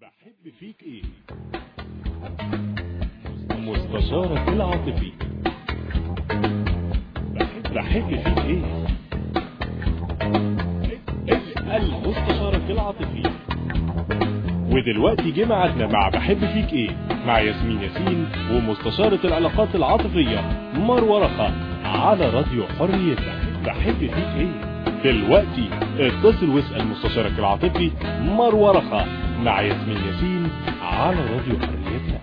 بحب فيك ايه مستشارك العاطفي بحب, بحب فيك ايه اسأل مستشارك العاطفي ودلوقتي جه ميعادنا مع بحب فيك ايه مع ياسمين ياسين ومستشارة العلاقات العاطفية مروة رخا على راديو حريتك بحب فيك ايه دلوقتي اتصل واسأل مستشارك العاطفي مروة رخا مع ياسمين ياسين على راديو حريتنا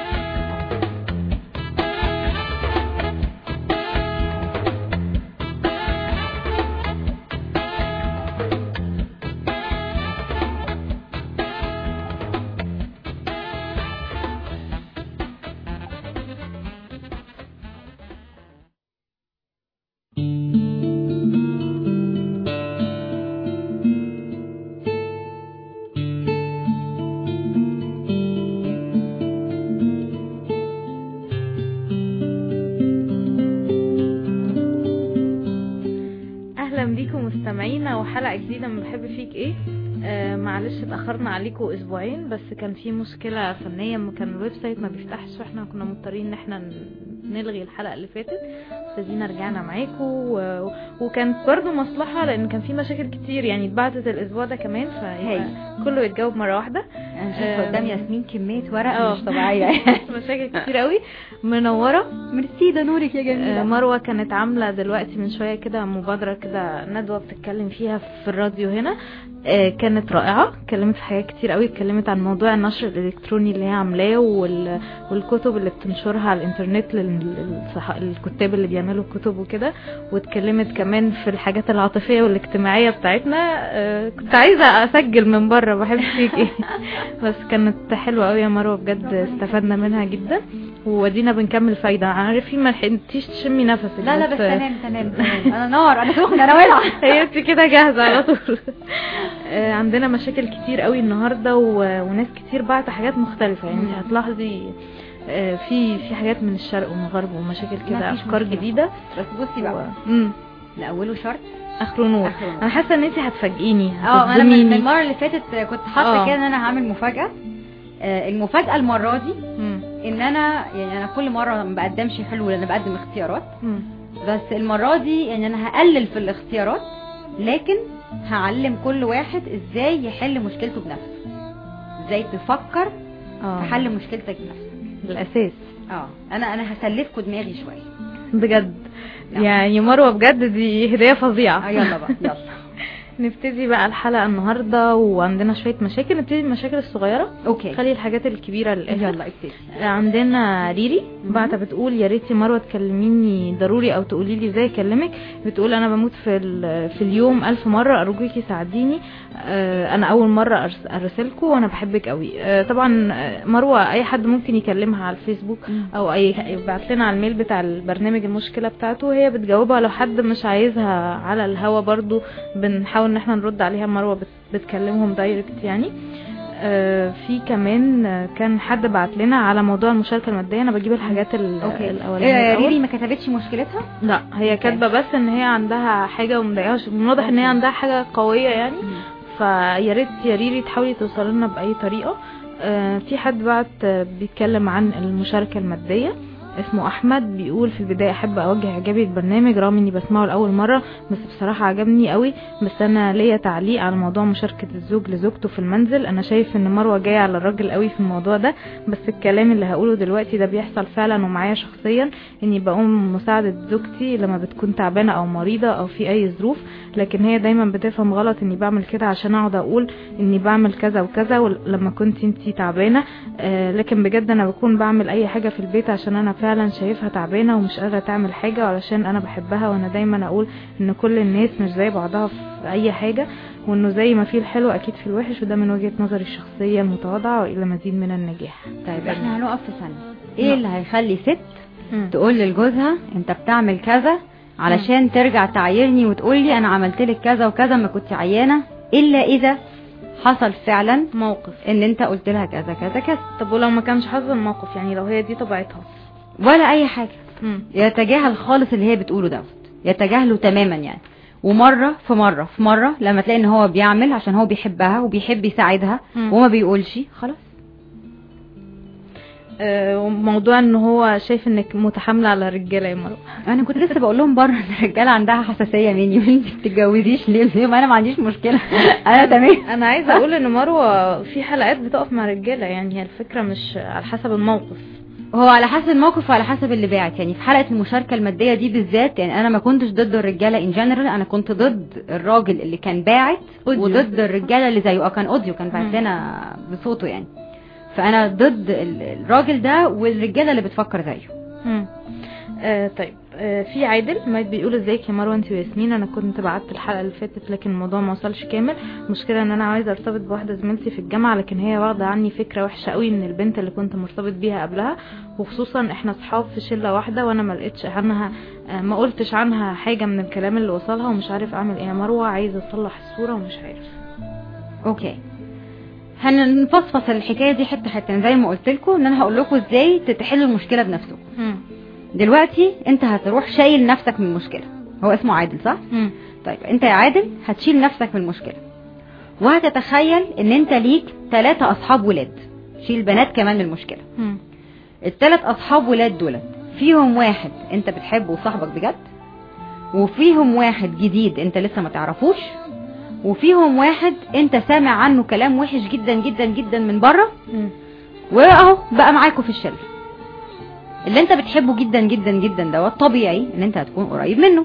اهلا بيكم مستمعينا وحلقه جديده من بحب فيك ايه آه معلش اتاخرنا عليكم اسبوعين بس كان في مشكله فنيه م- كان الويب سايت ما بيفتحش واحنا كنا مضطرين ان احنا ن- نلغي الحلقه اللي فاتت بس ادينا رجعنا معاكم و... وكانت برضو مصلحه لان كان في مشاكل كتير يعني اتبعتت الاسبوع ده كمان فيبقى كله يتجاوب مره واحده انا شايفه آم، قدام ياسمين كميه ورق آه. مش طبيعيه مشاكل كتير قوي منوره ميرسي ده نورك يا آه، جميله مروة كانت عاملة دلوقتي من شوية كده مبادرة كده ندوة بتتكلم فيها في الراديو هنا آه، كانت رائعة اتكلمت في حاجات كتير قوي اتكلمت عن موضوع النشر الإلكتروني اللي هي عاملاه وال- والكتب اللي بتنشرها على الإنترنت لل- للصح- للكتاب اللي بيعملوا كتب وكده واتكلمت كمان في الحاجات العاطفية والاجتماعية بتاعتنا آه، كنت عايزة أسجل من بره بحب فيك ايه بس كانت حلوة قوي يا مروة بجد استفدنا منها جدا وادينا بنكمل فايدة عارفين ما لحقتيش تشمي نفسك لا لا بس تمام تمام تمام انا نار انا سخنه انا ولع هي انت كده جاهزة على طول آه، عندنا مشاكل كتير قوي النهاردة و- وناس كتير بعت حاجات مختلفة يعني مم. هتلاحظي آه، في في حاجات من الشرق ومن الغرب ومشاكل كده مفيش افكار مشكلة. جديدة بس بصي بقى و... مم. لاوله شرط اخره نور آخره نور. انا حاسة ان انت هتفاجئيني اه انا من هتصدميني. المره اللي فاتت كنت حاطه آه. كده ان انا هعمل مفاجاه آه، المفاجاه المره دي مم. ان انا يعني انا كل مره ما بقدمش حلو لان بقدم اختيارات مم. بس المره دي يعني انا هقلل في الاختيارات لكن هعلم كل واحد ازاي يحل مشكلته بنفسه ازاي تفكر اه في حل مشكلتك بنفسك الاساس اه انا انا هسلفكوا دماغي شويه بجد نعم. يعني مروة بجد دي هدية فظيعة اه يلا بقى يلا نبتدي بقى الحلقة النهاردة وعندنا شوية مشاكل نبتدي بالمشاكل الصغيرة اوكي خلي الحاجات الكبيرة للآخر يلا ابتدي عندنا ريري مهم. بعتها بتقول يا ريتي مروه تكلميني ضروري او تقولي لي ازاي اكلمك بتقول انا بموت في ال- في اليوم الف مره ارجوكي ساعديني آه، انا اول مره أرس- ارسلكوا وانا بحبك قوي آه، طبعا آه، مروه اي حد ممكن يكلمها على الفيسبوك او اي يبعت لنا على الميل بتاع البرنامج المشكله بتاعته وهي بتجاوبها لو حد مش عايزها على الهوا برضو بنحاول ان احنا نرد عليها مروه بت- بتكلمهم دايركت يعني آه، في كمان آه، كان حد بعت لنا على موضوع المشاركه الماديه انا بجيب الحاجات ال- اوكي الاولانيه إيه، الأول. ريري ما كتبتش مشكلتها لا هي كاتبه بس ان هي عندها حاجه ومضايقاها من واضح ان هي أوكي. عندها حاجه قويه يعني فيا ريت يا ريري تحاولي توصلي لنا باي طريقه آه، في حد بعت آه، بيتكلم عن المشاركه الماديه اسمه احمد بيقول في البدايه احب اوجه اعجابي البرنامج رغم اني بسمعه لاول مره بس بصراحه عجبني قوي بس انا ليا تعليق على موضوع مشاركه الزوج لزوجته في المنزل انا شايف ان مروه جايه على الراجل قوي في الموضوع ده بس الكلام اللي هقوله دلوقتي ده بيحصل فعلا ومعايا شخصيا اني بقوم مساعده زوجتي لما بتكون تعبانه او مريضه او في اي ظروف لكن هي دايما بتفهم غلط اني بعمل كده عشان اقعد اقول اني بعمل كذا وكذا ولما كنت انتي تعبانه آه لكن بجد انا بكون بعمل اي حاجه في البيت عشان انا فعلا شايفها تعبانه ومش قادره تعمل حاجه وعلشان انا بحبها وانا دايما اقول ان كل الناس مش زي بعضها في اي حاجه وانه زي ما في الحلو اكيد في الوحش وده من وجهه نظري الشخصيه المتواضعه والى مزيد من النجاح طيب احنا هنقف في ثانيه ايه نعم. اللي هيخلي ست مم. تقول لجوزها انت بتعمل كذا علشان ترجع تعايرني وتقول لي انا عملت لك كذا وكذا ما كنت عيانه الا اذا حصل فعلا موقف ان انت قلت لها كذا كذا كذا طب ولو ما كانش حصل موقف يعني لو هي دي طبيعتها ولا اي حاجه مم. يتجاهل خالص اللي هي بتقوله دوت يتجاهله تماما يعني ومره في مره في مره لما تلاقي ان هو بيعمل عشان هو بيحبها وبيحب يساعدها مم. وما بيقولش خلاص آه، وموضوع ان هو شايف انك متحامله على الرجاله يا مروه انا كنت لسه بقول لهم بره ان الرجاله عندها حساسيه مني وانت بتتجوزيش ليه ليه؟ ما انا ما عنديش مشكله انا تمام انا عايزه اقول ان مروه في حلقات بتقف مع رجاله يعني هي الفكره مش على حسب الموقف هو على حسب الموقف وعلى حسب اللي باعت يعني في حلقه المشاركه الماديه دي بالذات يعني انا ما كنتش ضد الرجاله ان جنرال انا كنت ضد الراجل اللي كان باعت أوديو. وضد الرجاله اللي زيه اه كان اوديو كان باعت مم. لنا بصوته يعني فانا ضد ال- الراجل ده والرجاله اللي بتفكر زيه مم. آه طيب آه في عادل ما بيقول ازيك يا مروه انت وياسمين انا كنت بعت الحلقه اللي فاتت لكن الموضوع ما وصلش كامل المشكله ان انا عايزه ارتبط بواحده زميلتي في الجامعه لكن هي واخده عني فكره وحشه قوي من البنت اللي كنت مرتبط بيها قبلها وخصوصا احنا اصحاب في شله واحده وانا ما لقيتش عنها آه ما قلتش عنها حاجه من الكلام اللي وصلها ومش عارف اعمل ايه يا مروه عايزه اصلح الصوره ومش عارف اوكي هنفصفص الحكايه دي حته حته زي ما قلت لكم ان انا هقول لكم ازاي تحلوا المشكله بنفسكم مم. دلوقتي انت هتروح شايل نفسك من المشكله هو اسمه عادل صح مم. طيب انت يا عادل هتشيل نفسك من المشكله وهتتخيل ان انت ليك ثلاثة اصحاب ولاد شيل بنات كمان من المشكله مم. الثلاث اصحاب ولاد دول فيهم واحد انت بتحبه وصاحبك بجد وفيهم واحد جديد انت لسه ما تعرفوش وفيهم واحد انت سامع عنه كلام وحش جدا جدا جدا من بره مم. واهو بقى معاكوا في الشله اللي انت بتحبه جدا جدا جدا دوت طبيعي ان انت هتكون قريب منه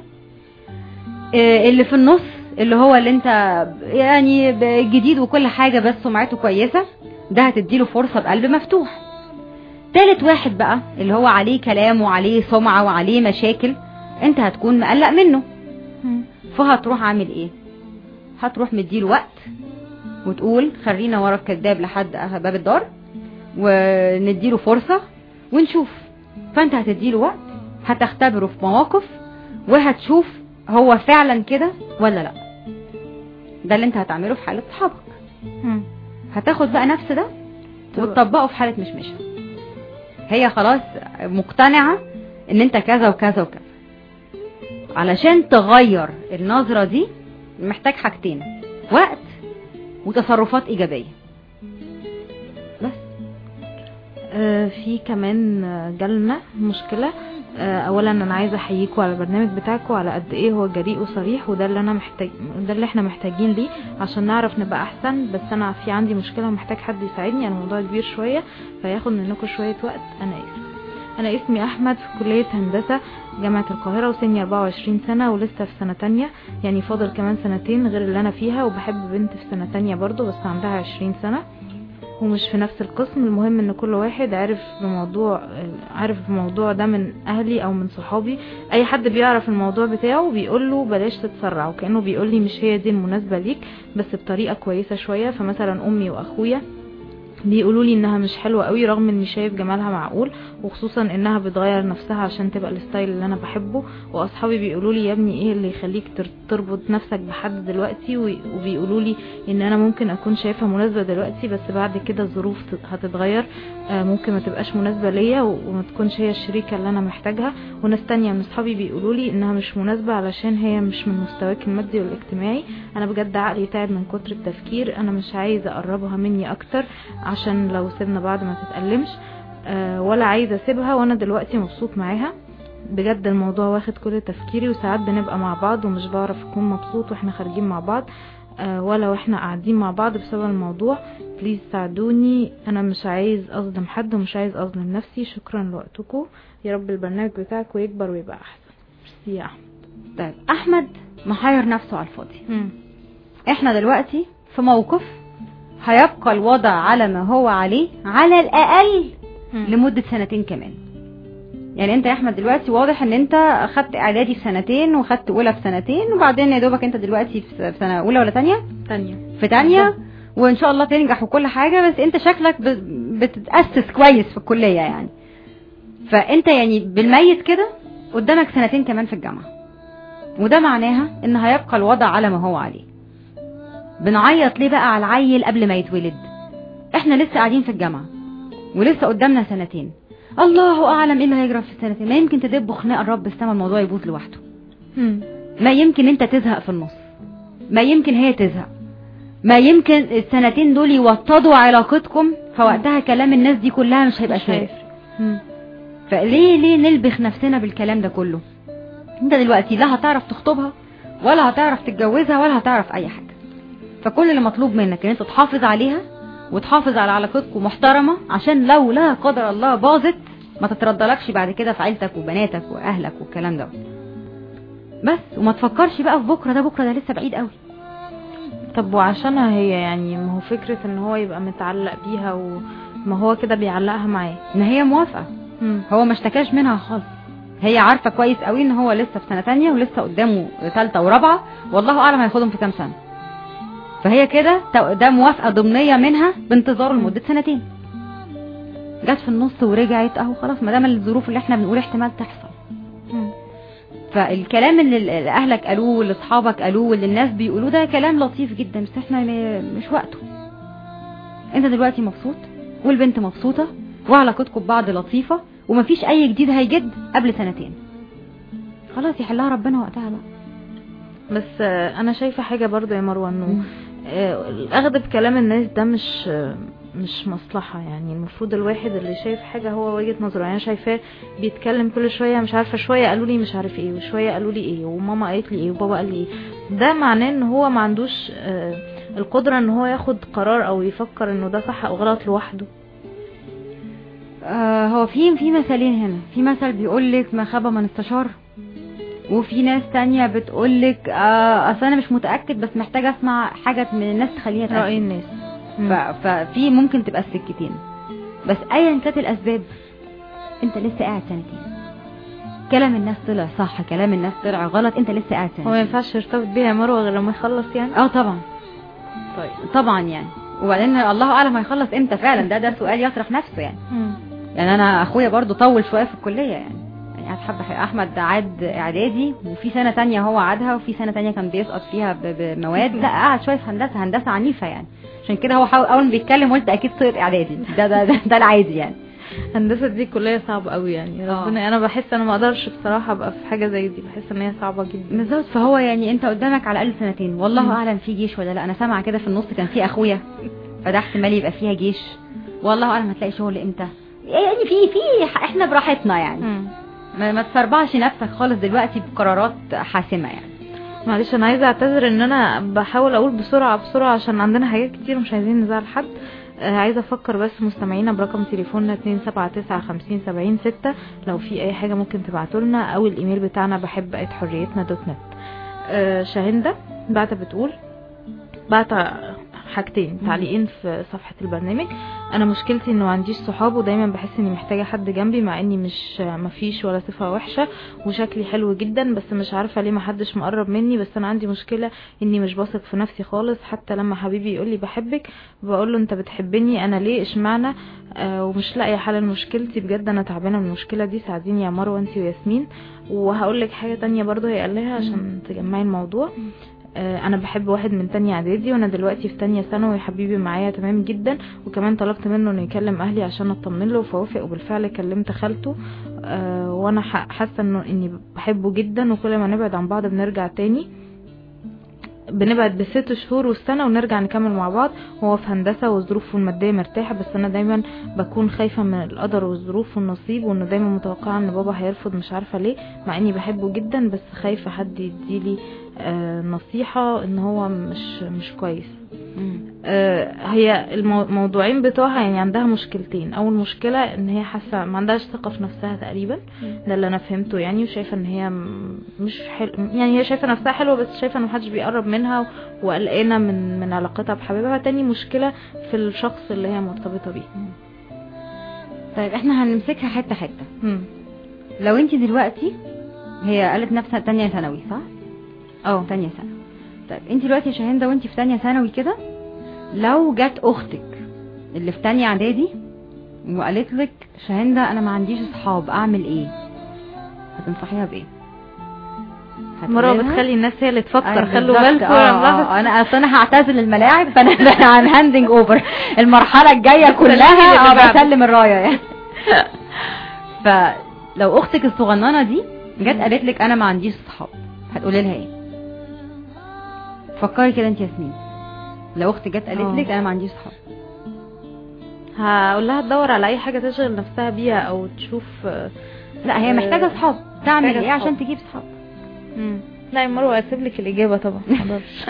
اه، اللي في النص اللي هو اللي انت يعني ب- جديد وكل حاجه بس سمعته كويسه ده هتديله فرصه بقلب مفتوح تالت واحد بقى اللي هو عليه كلام وعليه سمعه وعليه مشاكل انت هتكون مقلق منه مم. فهتروح عامل ايه هتروح مديله وقت وتقول خلينا ورا الكذاب لحد باب الدار ونديله فرصة ونشوف فانت هتديله وقت هتختبره في مواقف وهتشوف هو فعلا كده ولا لا ده اللي انت هتعمله في حالة صحابك مم. هتاخد بقى نفس ده وتطبقه في حالة مشمشة هي خلاص مقتنعة ان انت كذا وكذا وكذا علشان تغير النظرة دي محتاج حاجتين وقت وتصرفات ايجابية بس آه، في كمان آه، جالنا مشكلة آه، اولا انا عايزه احييكم على البرنامج بتاعكم على قد ايه هو جريء وصريح وده اللي انا محتاج ده اللي احنا محتاجين ليه عشان نعرف نبقى احسن بس انا في عندي مشكله ومحتاج حد يساعدني انا الموضوع كبير شويه فياخد منكم شويه وقت انا اسف انا اسمي احمد في كليه هندسه جامعه القاهره وسني 24 سنه ولسه في سنه تانية يعني فاضل كمان سنتين غير اللي انا فيها وبحب بنت في سنه تانية برضو بس عندها 20 سنه ومش في نفس القسم المهم ان كل واحد عارف بموضوع عارف الموضوع ده من اهلي او من صحابي اي حد بيعرف الموضوع بتاعه بيقول له بلاش تتسرع وكانه بيقول لي مش هي دي المناسبه ليك بس بطريقه كويسه شويه فمثلا امي واخويا بيقولوا لي انها مش حلوه قوي رغم اني شايف جمالها معقول وخصوصا انها بتغير نفسها عشان تبقى الستايل اللي انا بحبه واصحابي بيقولوا لي يا ابني ايه اللي يخليك تر- تربط نفسك بحد دلوقتي وي- وبيقولوا لي ان انا ممكن اكون شايفها مناسبه دلوقتي بس بعد كده الظروف ت- هتتغير آه، ممكن ما تبقاش مناسبه ليا و- وما تكونش هي الشريكه اللي انا محتاجها وناس تانية من اصحابي بيقولوا لي انها مش مناسبه علشان هي مش من مستواك المادي والاجتماعي انا بجد عقلي تعب من كتر التفكير انا مش عايزه اقربها مني اكتر عشان لو سيبنا بعض ما تتألمش آه، ولا عايزه اسيبها وانا دلوقتي مبسوط معاها بجد الموضوع واخد كل تفكيري وساعات بنبقى مع بعض ومش بعرف اكون مبسوط واحنا خارجين مع بعض آه، ولا واحنا قاعدين مع بعض بسبب الموضوع بليز ساعدوني انا مش عايز اظلم حد ومش عايز اظلم نفسي شكرا لوقتكم يا رب البرنامج بتاعكم يكبر ويبقى احسن ميرسي يا احمد طيب احمد محير نفسه على الفاضي مم. احنا دلوقتي في موقف هيبقى الوضع على ما هو عليه على الاقل مم. لمدة سنتين كمان يعني انت يا احمد دلوقتي واضح ان انت اخدت اعدادي في سنتين واخدت اولى في سنتين وبعدين يا دوبك انت دلوقتي في في سنه اولى ولا تانية تانية في تانية وان شاء الله تنجح وكل حاجة بس انت شكلك ب- بتتأسس كويس في الكلية يعني فانت يعني بالميت كده قدامك سنتين كمان في الجامعة وده معناها ان هيبقى الوضع على ما هو عليه بنعيط ليه بقى على العيل قبل ما يتولد احنا لسه قاعدين في الجامعة ولسه قدامنا سنتين الله اعلم ايه اللي هيجرى في السنتين ما يمكن تدبوا خناق الرب السما الموضوع يبوظ لوحده مم. ما يمكن انت تزهق في النص ما يمكن هي تزهق ما يمكن السنتين دول يوطدوا علاقتكم فوقتها كلام الناس دي كلها مش هيبقى مش شايف هيفرق. مم. فليه ليه نلبخ نفسنا بالكلام ده كله انت دلوقتي لا هتعرف تخطبها ولا هتعرف تتجوزها ولا هتعرف اي حاجة فكل اللي مطلوب منك ان انت تحافظ عليها وتحافظ على علاقتكم محترمة عشان لو لا قدر الله باظت ما تتردلكش بعد كده في عيلتك وبناتك واهلك والكلام ده بس وما تفكرش بقى في بكرة ده بكرة ده لسه بعيد قوي طب وعشانها هي يعني ما هو فكرة ان هو يبقى متعلق بيها وما هو كده بيعلقها معاه ان هي موافقة مم. هو ما اشتكاش منها خالص هي عارفة كويس قوي ان هو لسه في سنة تانية ولسه قدامه ثالثة ورابعة والله اعلم هياخدهم في كام سنة فهي كده تو- ده موافقة ضمنية منها بانتظاره لمدة سنتين جت في النص ورجعت اهو خلاص ما دام الظروف اللي احنا بنقول احتمال تحصل مم. فالكلام اللي اللي اهلك قالوه واللي اصحابك قالوه واللي الناس بيقولوه ده كلام لطيف جدا بس احنا م- مش وقته انت دلوقتي مبسوط والبنت مبسوطة وعلاقتكم ببعض لطيفة ومفيش اي جديد هيجد قبل سنتين خلاص يحلها ربنا وقتها بقى بس آه، انا شايفة حاجة برضو يا مروة انه آه، الاخذ بكلام الناس ده مش آه، مش مصلحة يعني المفروض الواحد اللي شايف حاجة هو وجهة نظره يعني أنا شايفاه بيتكلم كل شوية مش عارفة شوية قالوا لي مش عارف ايه وشوية قالوا لي ايه وماما قالت لي ايه وبابا قال لي ايه ده معناه ان هو ما عندوش آه، القدرة ان هو ياخد قرار او يفكر انه ده صح او غلط لوحده آه هو في في مثالين هنا في مثل بيقول لك ما خاب من استشار وفي ناس تانية بتقول لك آه اصل انا مش متاكد بس محتاجه اسمع حاجه من الناس تخليني اتاكد رأي الناس مم. ف- ففي ممكن تبقى السكتين بس ايا كانت الاسباب انت لسه قاعد سنتين كلام الناس طلع صح كلام الناس طلع غلط انت لسه قاعد هو ما سنتين ينفعش يرتبط بيها يا مروة غير لما يخلص يعني اه طبعا طيب طبعا يعني وبعدين الله اعلم هيخلص امتى فعلا ده ده سؤال يطرح نفسه يعني مم. يعني انا اخويا برضو طول شويه في الكليه يعني يعني قعد حبه احمد عاد اعدادي وفي سنه تانية هو عادها وفي سنه تانية كان بيسقط فيها ب- بمواد لا قعد شويه في هندسه هندسه عنيفه يعني عشان كده هو حاول اول ما بيتكلم قلت اكيد سقط اعدادي ده ده ده, ده العادي يعني هندسة دي كلية صعبة قوي يعني آه. ربنا انا بحس انا ما اقدرش بصراحة ابقى في حاجة زي دي بحس ان هي صعبة جدا بالظبط فهو يعني انت قدامك على الاقل سنتين والله مم. اعلم في جيش ولا لا انا سامعه كده في النص كان في اخويا فده احتمال يبقى فيها جيش والله اعلم هتلاقي شغل امتى يعني في في احنا براحتنا يعني مم. ما, ما تسربعش نفسك خالص دلوقتي بقرارات حاسمه يعني معلش انا عايزة اعتذر ان انا بحاول اقول بسرعة بسرعة عشان عندنا حاجات كتير مش عايزين نزعل حد آه، عايزة افكر بس مستمعينا برقم تليفوننا اتنين سبعة تسعة خمسين سبعين ستة لو في اي حاجة ممكن تبعتولنا او الايميل بتاعنا بحب ات حريتنا دوت نت آه، شاهندة بعت بتقول بعت حاجتين تعليقين في صفحة البرنامج انا مشكلتي انه ما عنديش صحاب ودايما بحس اني محتاجة حد جنبي مع اني مش مفيش ولا صفة وحشة وشكلي حلو جدا بس مش عارفة ليه محدش مقرب مني بس انا عندي مشكلة اني مش بثق في نفسي خالص حتى لما حبيبي يقول لي بحبك بقول له انت بتحبني انا ليه اشمعنى آه ومش لاقيه حل لمشكلتي بجد انا تعبانه من المشكله دي ساعديني يا مروه انت وياسمين وهقول لك حاجه تانية برضه هي قال لها عشان تجمعي الموضوع آه، انا بحب واحد من تانية اعدادي وانا دلوقتي في تانية ثانوي حبيبي معايا تمام جدا وكمان طلبت منه انه يكلم اهلي عشان اطمن له فوافق وبالفعل كلمت خالته آه، وانا ح- حاسه انه اني بحبه جدا وكل ما نبعد عن بعض بنرجع تاني بنبعد بست شهور والسنة ونرجع نكمل مع بعض وهو في هندسة وظروفه المادية مرتاحة بس أنا دايما بكون خايفة من القدر والظروف والنصيب وإنه دايما متوقعة إن بابا هيرفض مش عارفة ليه مع إني بحبه جدا بس خايفة حد يديلي آه نصيحة إن هو مش مش كويس آه، هي الموضوعين بتوعها يعني عندها مشكلتين اول مشكله ان هي حاسه ما عندهاش ثقه في نفسها تقريبا ده اللي انا فهمته يعني وشايفه ان هي م- مش حلو يعني هي شايفه نفسها حلوه بس شايفه ان محدش بيقرب منها وقلقانه من من علاقتها بحبيبها تاني مشكله في الشخص اللي هي مرتبطه بيه طيب احنا هنمسكها حته حته مم. لو انت دلوقتي هي قالت نفسها تانية ثانوي صح؟ اه تانية ثانوي طيب انت دلوقتي يا شاهندة وانت في تانية ثانوي كده لو جت اختك اللي في تانية اعدادي وقالت لك شاهندة انا ما عنديش اصحاب اعمل ايه هتنصحيها بايه مروه هتقولي لها؟ بتخلي الناس هي اللي تفكر أيوة خلوا بالظبط. بالكم آه، يا آه، انا اصل انا هعتزل الملاعب فانا عن هاندنج اوفر المرحله الجايه بتسلمي كلها للي اه بعده. بسلم الرايه يعني فلو اختك الصغننه دي جت قالت لك انا ما عنديش صحاب هتقولي لها ايه فكري كده انت ياسمين لو اختي جت قالت اه. لك انا ما عنديش صحاب هقول لها تدور على اي حاجه تشغل نفسها بيها او تشوف آه، لا هي آه، محتاجه صحاب تعمل محتاجة ايه عشان صحاب. تجيب صحاب مم. لا يا مروه اسيب لك الاجابه طبعا مقدرش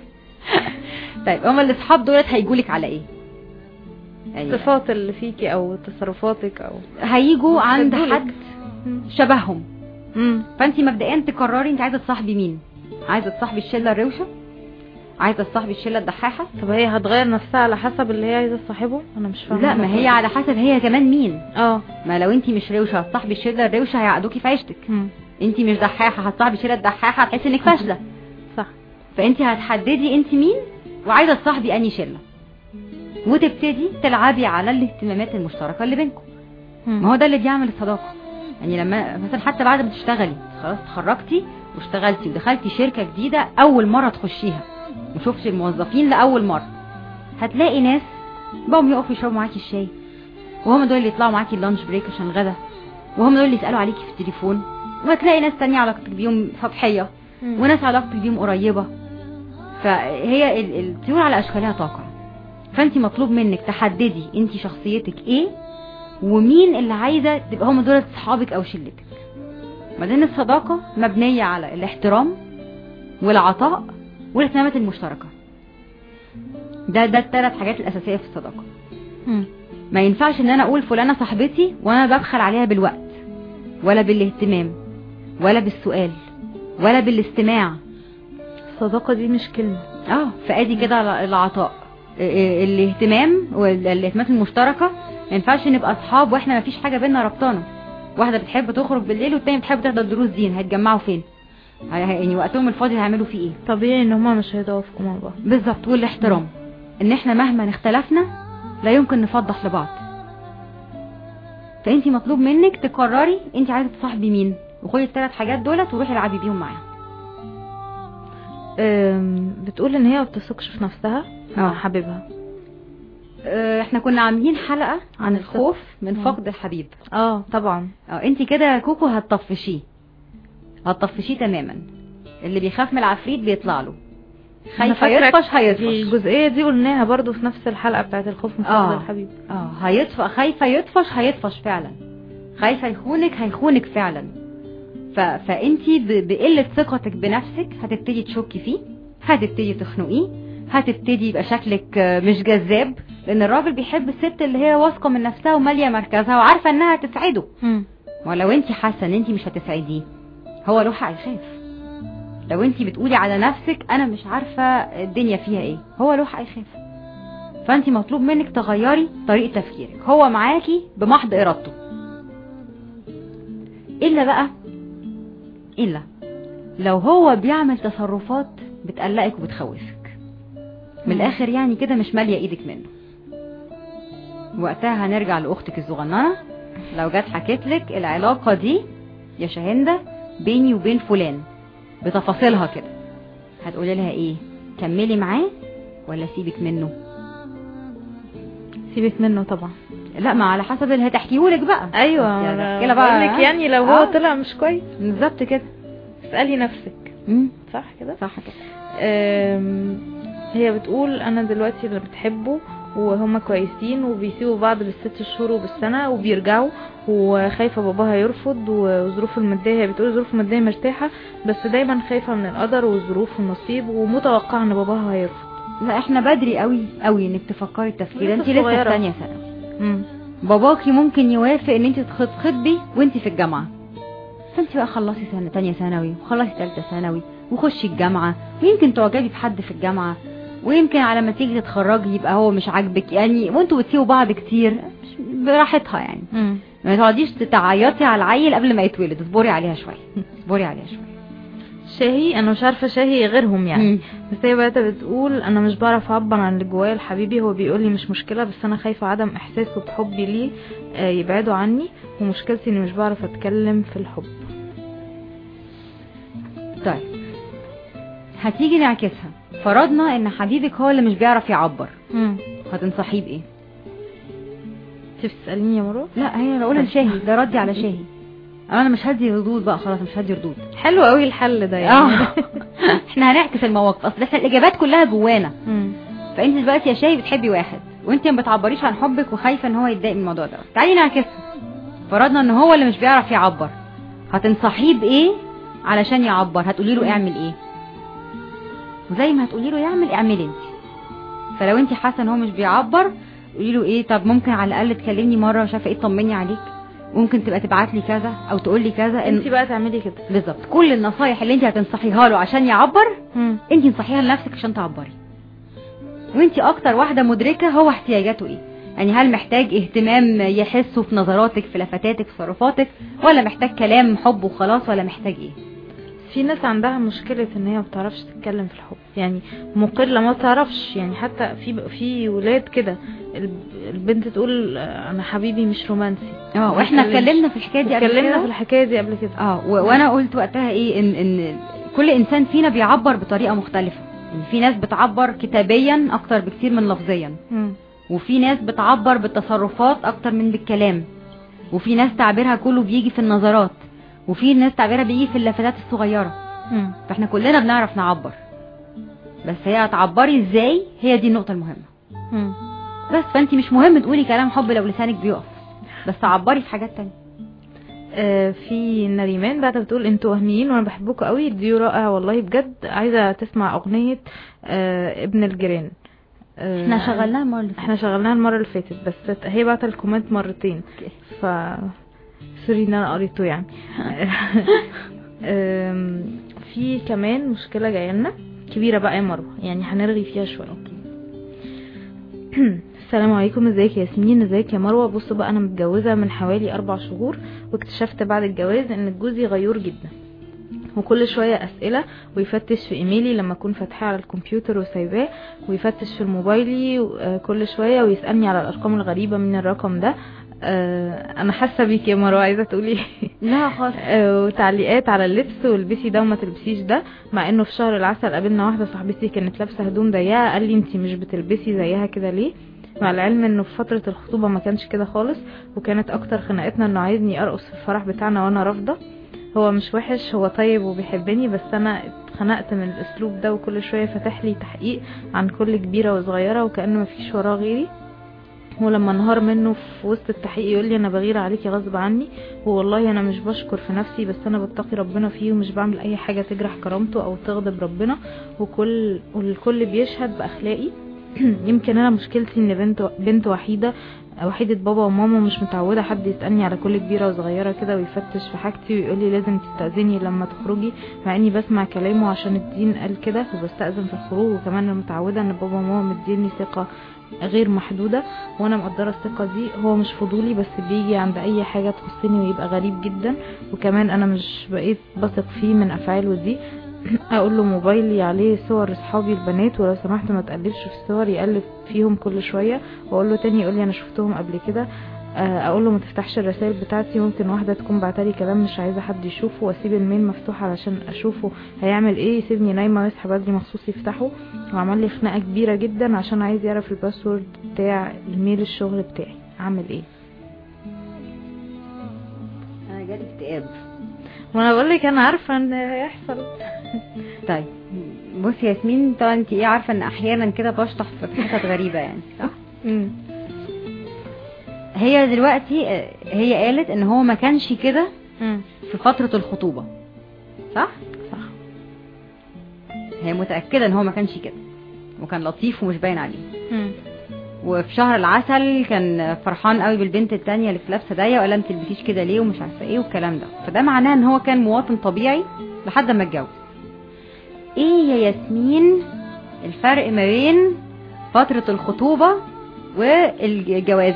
طيب هما الاصحاب دولت هيجولك على ايه يعني الصفات اللي فيكي او تصرفاتك او هيجوا عند هيدولك. حد شبههم مم. فانت مبدئيا تقرري انت عايزه تصاحبي مين عايزه تصاحبي الشله الروشه عايزه تصاحبي الشله الدحاحه طب هي هتغير نفسها على حسب اللي هي عايزه تصاحبه انا مش فاهمه لا ما هي على حسب هي كمان مين اه ما لو انت مش روشه هتصاحبي الشله الروشه هيعقدوكي في عيشتك مم. انت مش دحاحه هتصاحبي الشله الدحاحه هتحسي انك فاشله صح فانت هتحددي انت مين وعايزه تصاحبي انهي شله وتبتدي تلعبي على الاهتمامات المشتركه اللي بينكم مم. ما هو ده اللي بيعمل الصداقه يعني لما مثلا حتى بعد ما تشتغلي خلاص اتخرجتي واشتغلتي ودخلتي شركه جديده اول مره تخشيها ما شفتش الموظفين لاول مره هتلاقي ناس بقوا يقفوا يشربوا معاكي الشاي وهم دول اللي يطلعوا معاكي اللانش بريك عشان الغدا وهم دول اللي يسالوا عليكي في التليفون وهتلاقي ناس تانية علاقتك بيهم سطحيه مم. وناس علاقتك بيهم قريبه فهي ال- الطيور على اشكالها تقع فانت مطلوب منك تحددي انت شخصيتك ايه ومين اللي عايزه تبقى هم دول اصحابك او شلتك بعدين الصداقه مبنيه على الاحترام والعطاء والاهتمامات المشتركه ده ده الثلاث حاجات الاساسيه في الصداقه مم. ما ينفعش ان انا اقول فلانه صاحبتي وانا ببخل عليها بالوقت ولا بالاهتمام ولا بالسؤال ولا بالاستماع الصداقه دي مش كلمه اه فادي كده العطاء ال- ال- الاهتمام والاهتمامات المشتركه ما ينفعش نبقى اصحاب واحنا ما فيش حاجه بينا ربطانه واحده بتحب تخرج بالليل والتانيه بتحب تحضر دروس دين هيتجمعوا فين هي- هي- يعني وقتهم الفاضي هيعملوا فيه ايه طبيعي ان هما مش هيتوافقوا مع بعض بالظبط والاحترام ان احنا مهما اختلفنا لا يمكن نفضح لبعض فانت مطلوب منك تقرري انت عايزه تصاحبي مين وخدي الثلاث حاجات دولت وروحي العبي بيهم معاها أم، بتقول ان هي ما بتثقش في نفسها مع اه. حبيبها اه، احنا كنا عاملين حلقه عن عن الخوف من مم. فقد الحبيب اه طبعا اه انت كده يا كوكو هتطفشيه هتطفشيه تماما اللي بيخاف من العفريت بيطلع له أنا خايفه فاكرة يطفش هيطفش الجزئيه دي قلناها برضو في نفس الحلقه بتاعت الخوف من اه. فقد الحبيب اه هيطفش خايفه يطفش هيطفش فعلا خايفه يخونك هيخونك فعلا ف... فانت ب... بقله ثقتك بنفسك هتبتدي تشكي فيه هتبتدي تخنقيه هتبتدي يبقى شكلك آه، مش جذاب لان الراجل بيحب الست اللي هي واثقه من نفسها وماليه مركزها وعارفه انها تسعده مم. ولو انت حاسه ان انت مش هتسعديه هو له حق يخاف لو انت بتقولي على نفسك انا مش عارفه الدنيا فيها ايه هو له حق يخاف فانت مطلوب منك تغيري طريقه تفكيرك هو معاكي بمحض ارادته الا بقى الا لو هو بيعمل تصرفات بتقلقك وبتخوفك من مم. الاخر يعني كده مش ماليه ايدك منه وقتها هنرجع لاختك الصغننه لو جت حكيت لك العلاقه دي يا شاهنده بيني وبين فلان بتفاصيلها كده هتقولي لها ايه كملي معاه ولا سيبك منه سيبك منه طبعا لا ما على حسب اللي هتحكيهولك بقى ايوه يعني أنا كده بقى بقولك ها؟ يعني لو هو آه. طلع مش كويس بالظبط كده اسالي نفسك مم. صح كده صح كده أم، هي بتقول انا دلوقتي اللي بتحبه وهما كويسين وبيسيبوا بعض بالست شهور وبالسنة وبيرجعوا وخايفة باباها يرفض وظروفه المادية هي بتقول ظروفه المادية مرتاحة بس دايما خايفة من القدر والظروف والنصيب ومتوقعة ان باباها هيرفض لا احنا بدري قوي قوي انك تفكري التفكير ده لسه انت لسه في صغيرة. ثانيه ثانوي مم. باباكي ممكن يوافق ان انت تخطبي وانت في الجامعه فانت بقى خلصي سنه تانية ثانوي وخلصي ثالثه ثانوي وخشي الجامعه ويمكن تعجبي بحد في الجامعه ويمكن على ما تيجي تتخرجي يبقى هو مش عاجبك يعني وانتوا بتسيبوا بعض كتير مش براحتها يعني مم. ما تقعديش تعيطي على العيل قبل ما يتولد اصبري عليها شويه اصبري عليها شويه شاهي انا مش عارفة شاهي غيرهم يعني مم. بس هي بقى بتقول انا مش بعرف اعبر عن اللي جوايا لحبيبي هو بيقول لي مش مشكله بس انا خايفه عدم احساسه بحبي ليه آه، يبعدوا عني ومشكلتي اني مش بعرف اتكلم في الحب طيب هتيجي نعكسها فرضنا ان حبيبك هو اللي مش بيعرف يعبر امم هتنصحيه بايه انت بتساليني يا مروه لا هي بقولها لشاهي ده ردي على شاهي انا مش هدي ردود بقى خلاص مش هدي ردود حلو قوي الحل ده يعني اه احنا هنعكس المواقف اصل احنا الاجابات كلها جوانا مم. فانت دلوقتي يا شاي بتحبي واحد وانت ما بتعبريش عن حبك وخايفه ان هو يتضايق من الموضوع ده تعالي نعكسها فرضنا ان هو اللي مش بيعرف يعبر هتنصحيه بايه علشان يعبر هتقولي له اعمل ايه وزي ما هتقولي له يعمل اعملي انت فلو انت حاسه ان هو مش بيعبر قولي له ايه طب ممكن على الاقل تكلمني مره مش عارفه ايه تطمني عليك ممكن تبقى تبعت لي كذا او تقول لي كذا انت إن- بقى تعملي كده بالظبط كل النصايح اللي انت هتنصحيها له عشان يعبر مم. انت انصحيها لنفسك عشان تعبري وانت اكتر واحده مدركه هو احتياجاته ايه يعني هل محتاج اهتمام يحسه في نظراتك في لفتاتك في تصرفاتك ولا محتاج كلام حب وخلاص ولا محتاج ايه في ناس عندها مشكلة ان هي ما بتعرفش تتكلم في الحب يعني مقلة ما بتعرفش يعني حتى في في ولاد كده الب- البنت تقول آه، انا حبيبي مش رومانسي اه واحنا ما بتكلمش. اتكلمنا في الحكايه دي قبل اتكلمنا كده في الحكاية دي قبل كده اه و- وانا قلت وقتها ايه ان ان كل انسان فينا بيعبر بطريقه مختلفه يعني في ناس بتعبر كتابيا اكتر بكتير من لفظيا مم. وفي ناس بتعبر بالتصرفات اكتر من بالكلام وفي ناس تعبيرها كله بيجي في النظرات وفي ناس تعبيرها بيجي في اللفتات الصغيره مم. فاحنا كلنا بنعرف نعبر بس هي هتعبري ازاي هي دي النقطه المهمه مم. بس فانت مش مهم تقولي كلام حب لو لسانك بيقف بس تعبري في حاجات تانية آه، في نريمان بعد بتقول انتوا وهميين وانا بحبكم قوي الديو رائع والله بجد عايزه تسمع اغنيه آه، ابن الجيران آه، احنا شغلناها المره اللي احنا شغلناها المره اللي فاتت بس هي بعت الكومنت مرتين ف سوري ان انا قريته يعني آم، في كمان مشكله جايه لنا كبيره بقى يا مروه يعني هنرغي فيها شويه السلام عليكم ازيك يا ياسمين ازيك يا مروه بصوا بقى انا متجوزه من حوالي اربع شهور واكتشفت بعد الجواز ان جوزي غيور جدا وكل شويه اسئله ويفتش في ايميلي لما اكون فاتحاه على الكمبيوتر وسايباه ويفتش في موبايلي آه، كل شويه ويسالني على الارقام الغريبه من الرقم ده آه، انا حاسه بيك يا مروه عايزه تقولي لا خالص آه، وتعليقات على اللبس والبسي ده وما تلبسيش ده مع انه في شهر العسل قابلنا واحده صاحبتي كانت لابسه هدوم ضيقه قال لي انتي مش بتلبسي زيها كده ليه مع العلم انه في فتره الخطوبه ما كانش كده خالص وكانت اكتر خناقتنا انه عايزني ارقص في الفرح بتاعنا وانا رافضه هو مش وحش هو طيب وبيحبني بس انا اتخنقت من الاسلوب ده وكل شويه فتح لي تحقيق عن كل كبيره وصغيره وكانه مفيش وراه غيري ولما انهار منه في وسط التحقيق يقول لي انا بغير عليكي غصب عني والله انا مش بشكر في نفسي بس انا بتقي ربنا فيه ومش بعمل اي حاجه تجرح كرامته او تغضب ربنا وكل والكل بيشهد باخلاقي يمكن انا مشكلتي ان بنت بنت وحيده وحيدة بابا وماما مش متعودة حد يسألني على كل كبيرة وصغيرة كده ويفتش في حاجتي ويقول لي لازم تستأذني لما تخرجي مع اني بسمع كلامه عشان الدين قال كده وبستأذن في الخروج وكمان انا متعودة ان بابا وماما مديني ثقة غير محدودة وانا مقدرة الثقة دي هو مش فضولي بس بيجي عند اي حاجة تخصني ويبقى غريب جدا وكمان انا مش بقيت بثق فيه من افعاله دي اقول له موبايلي عليه صور اصحابي البنات ولو سمحت ما تقلبش في الصور يقلب فيهم كل شويه واقول له تاني يقول لي انا شفتهم قبل كده آه، اقول له ما تفتحش الرسائل بتاعتي ممكن واحده تكون بعتلي كلام مش عايزه حد يشوفه واسيب الميل مفتوح علشان اشوفه هيعمل ايه يسيبني نايمه ويصحى بدري مخصوص يفتحه وعمل لي خناقه كبيره جدا عشان عايز يعرف الباسورد بتاع الميل الشغل بتاعي اعمل ايه انا جالي اكتئاب وانا بقول لك انا عارفه ان هيحصل طيب بصي يا ياسمين طبعا انت ايه عارفه ان احيانا كده بشطح في حتت غريبه يعني صح مم. هي دلوقتي آه، هي قالت ان هو ما كانش كده مم. في فتره الخطوبه صح صح هي متاكده ان هو ما كانش كده وكان لطيف ومش باين عليه مم. وفي شهر العسل كان فرحان قوي بالبنت التانية اللي في لابسه ضيق ولا ما تلبسيش كده ليه ومش عارفه ايه والكلام ده فده معناه ان هو كان مواطن طبيعي لحد ما اتجوز ايه يا ياسمين الفرق ما بين فترة الخطوبة والجواز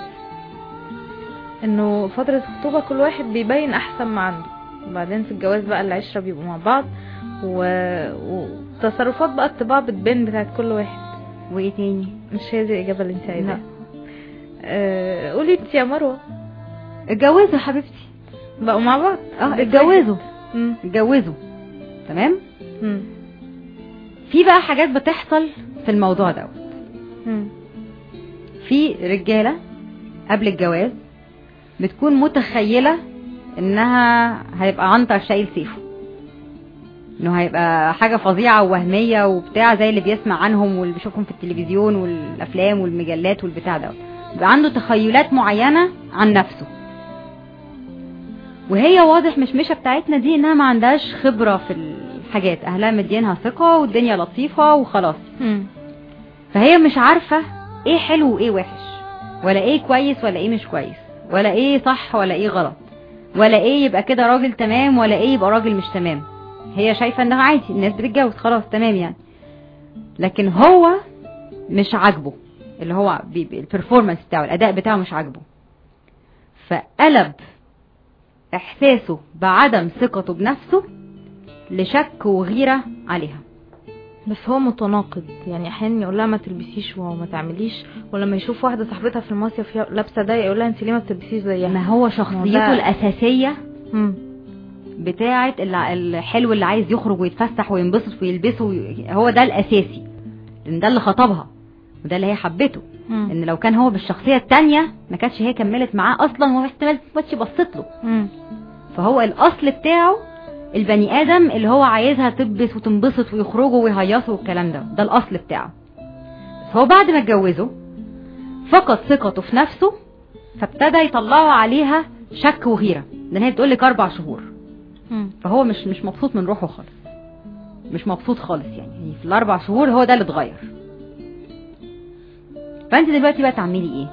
انه فترة الخطوبة كل واحد بيبين احسن ما عنده وبعدين في الجواز بقى العشرة بيبقوا مع بعض و... وتصرفات بقى الطباع بتبان بتاعت كل واحد وايه تاني مش هي دي الاجابة اللي انت عايزاها لا. آه... قولي انت يا مروة اتجوزوا يا حبيبتي بقوا مع بعض اه اتجوزوا مم. اتجوزوا تمام مم. في بقى حاجات بتحصل في الموضوع دوت مم. في رجاله قبل الجواز بتكون متخيله انها هيبقى عنتر شايل سيفه انه هيبقى حاجة فظيعة ووهمية وبتاع زي اللي بيسمع عنهم واللي بيشوفهم في التلفزيون والافلام والمجلات والبتاع ده يبقى عنده تخيلات معينة عن نفسه وهي واضح مش مشة بتاعتنا دي انها ما عندهاش خبرة في الحاجات اهلها مدينها ثقة والدنيا لطيفة وخلاص مم. فهي مش عارفة ايه حلو وايه وحش ولا ايه كويس ولا ايه مش كويس ولا ايه صح ولا ايه غلط ولا ايه يبقى كده راجل تمام ولا ايه يبقى راجل مش تمام هي شايفة انها عادي الناس بتتجوز خلاص تمام يعني لكن هو مش عاجبه اللي هو البرفورمانس بتاعه الاداء بتاعه مش عاجبه فقلب احساسه بعدم ثقته بنفسه لشك وغيرة عليها بس هو متناقض يعني احيانا يقول لها ما تلبسيش وما تعمليش ولما يشوف واحده صاحبتها في المصيف لابسه ده يقول لها انت ليه ما بتلبسيش زيها ما هو شخصيته ده- الاساسيه مم. بتاعه الع- الحلو اللي عايز يخرج ويتفسح وينبسط ويلبسه وي- هو ده الاساسي لان ده اللي خطبها وده اللي هي حبته مم. ان لو كان هو بالشخصيه التانية ما كانتش هي كملت معاه اصلا واحتمال ما كانتش بصت له مم. فهو الاصل بتاعه البني ادم اللي هو عايزها تلبس وتنبسط ويخرجوا ويهيصوا والكلام ده ده الاصل بتاعه بس هو بعد ما اتجوزه فقد ثقته في نفسه فابتدى يطلعوا عليها شك وغيره لان هي بتقول لك اربع شهور مم. فهو مش مش مبسوط من روحه خالص مش مبسوط خالص يعني يعني في الاربع شهور هو ده اللي اتغير فانت دلوقتي بقى تعملي ايه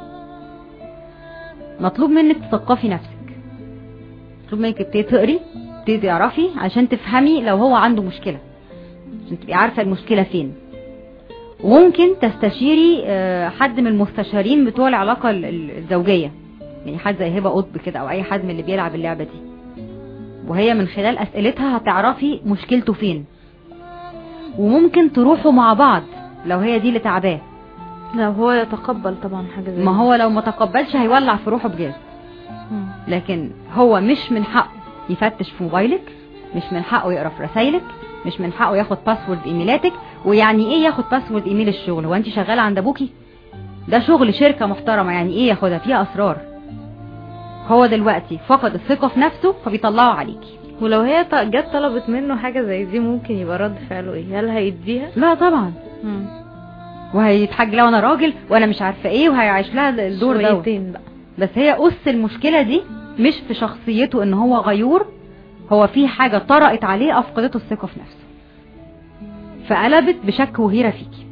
مطلوب منك تثقفي نفسك مطلوب منك تبتدي تقري تبتدي تعرفي عشان تفهمي لو هو عنده مشكله عشان تبقي عارفه المشكله فين وممكن تستشيري آه، حد من المستشارين بتوع العلاقه ال- ال- الزوجيه يعني حد زي هبه قطب كده او اي حد من اللي بيلعب اللعبه دي وهي من خلال اسئلتها هتعرفي مشكلته فين وممكن تروحوا مع بعض لو هي دي اللي تعباه لو هو يتقبل طبعا حاجه زي ما هو لو ما تقبلش هيولع في روحه بجاز مم. لكن هو مش من حقه يفتش في موبايلك مش من حقه يقرا في رسايلك مش من حقه ياخد باسورد ايميلاتك ويعني ايه ياخد باسورد ايميل الشغل هو انت شغاله عند ابوكي ده شغل شركه محترمه يعني ايه ياخدها فيها اسرار هو دلوقتي فقد الثقه في نفسه فبيطلعوا عليكي ولو هي ط- جت طلبت منه حاجه زي دي ممكن يبقى رد فعله ايه هل هيديها لا طبعا مم. وهيتحج لها وانا راجل وانا مش عارفه ايه وهيعيش لها الدور ده شويتين بقى بس هي أس المشكلة دي مش في شخصيته ان هو غيور هو في حاجة طرقت عليه افقدته الثقة في نفسه فقلبت بشك وغيرة فيكي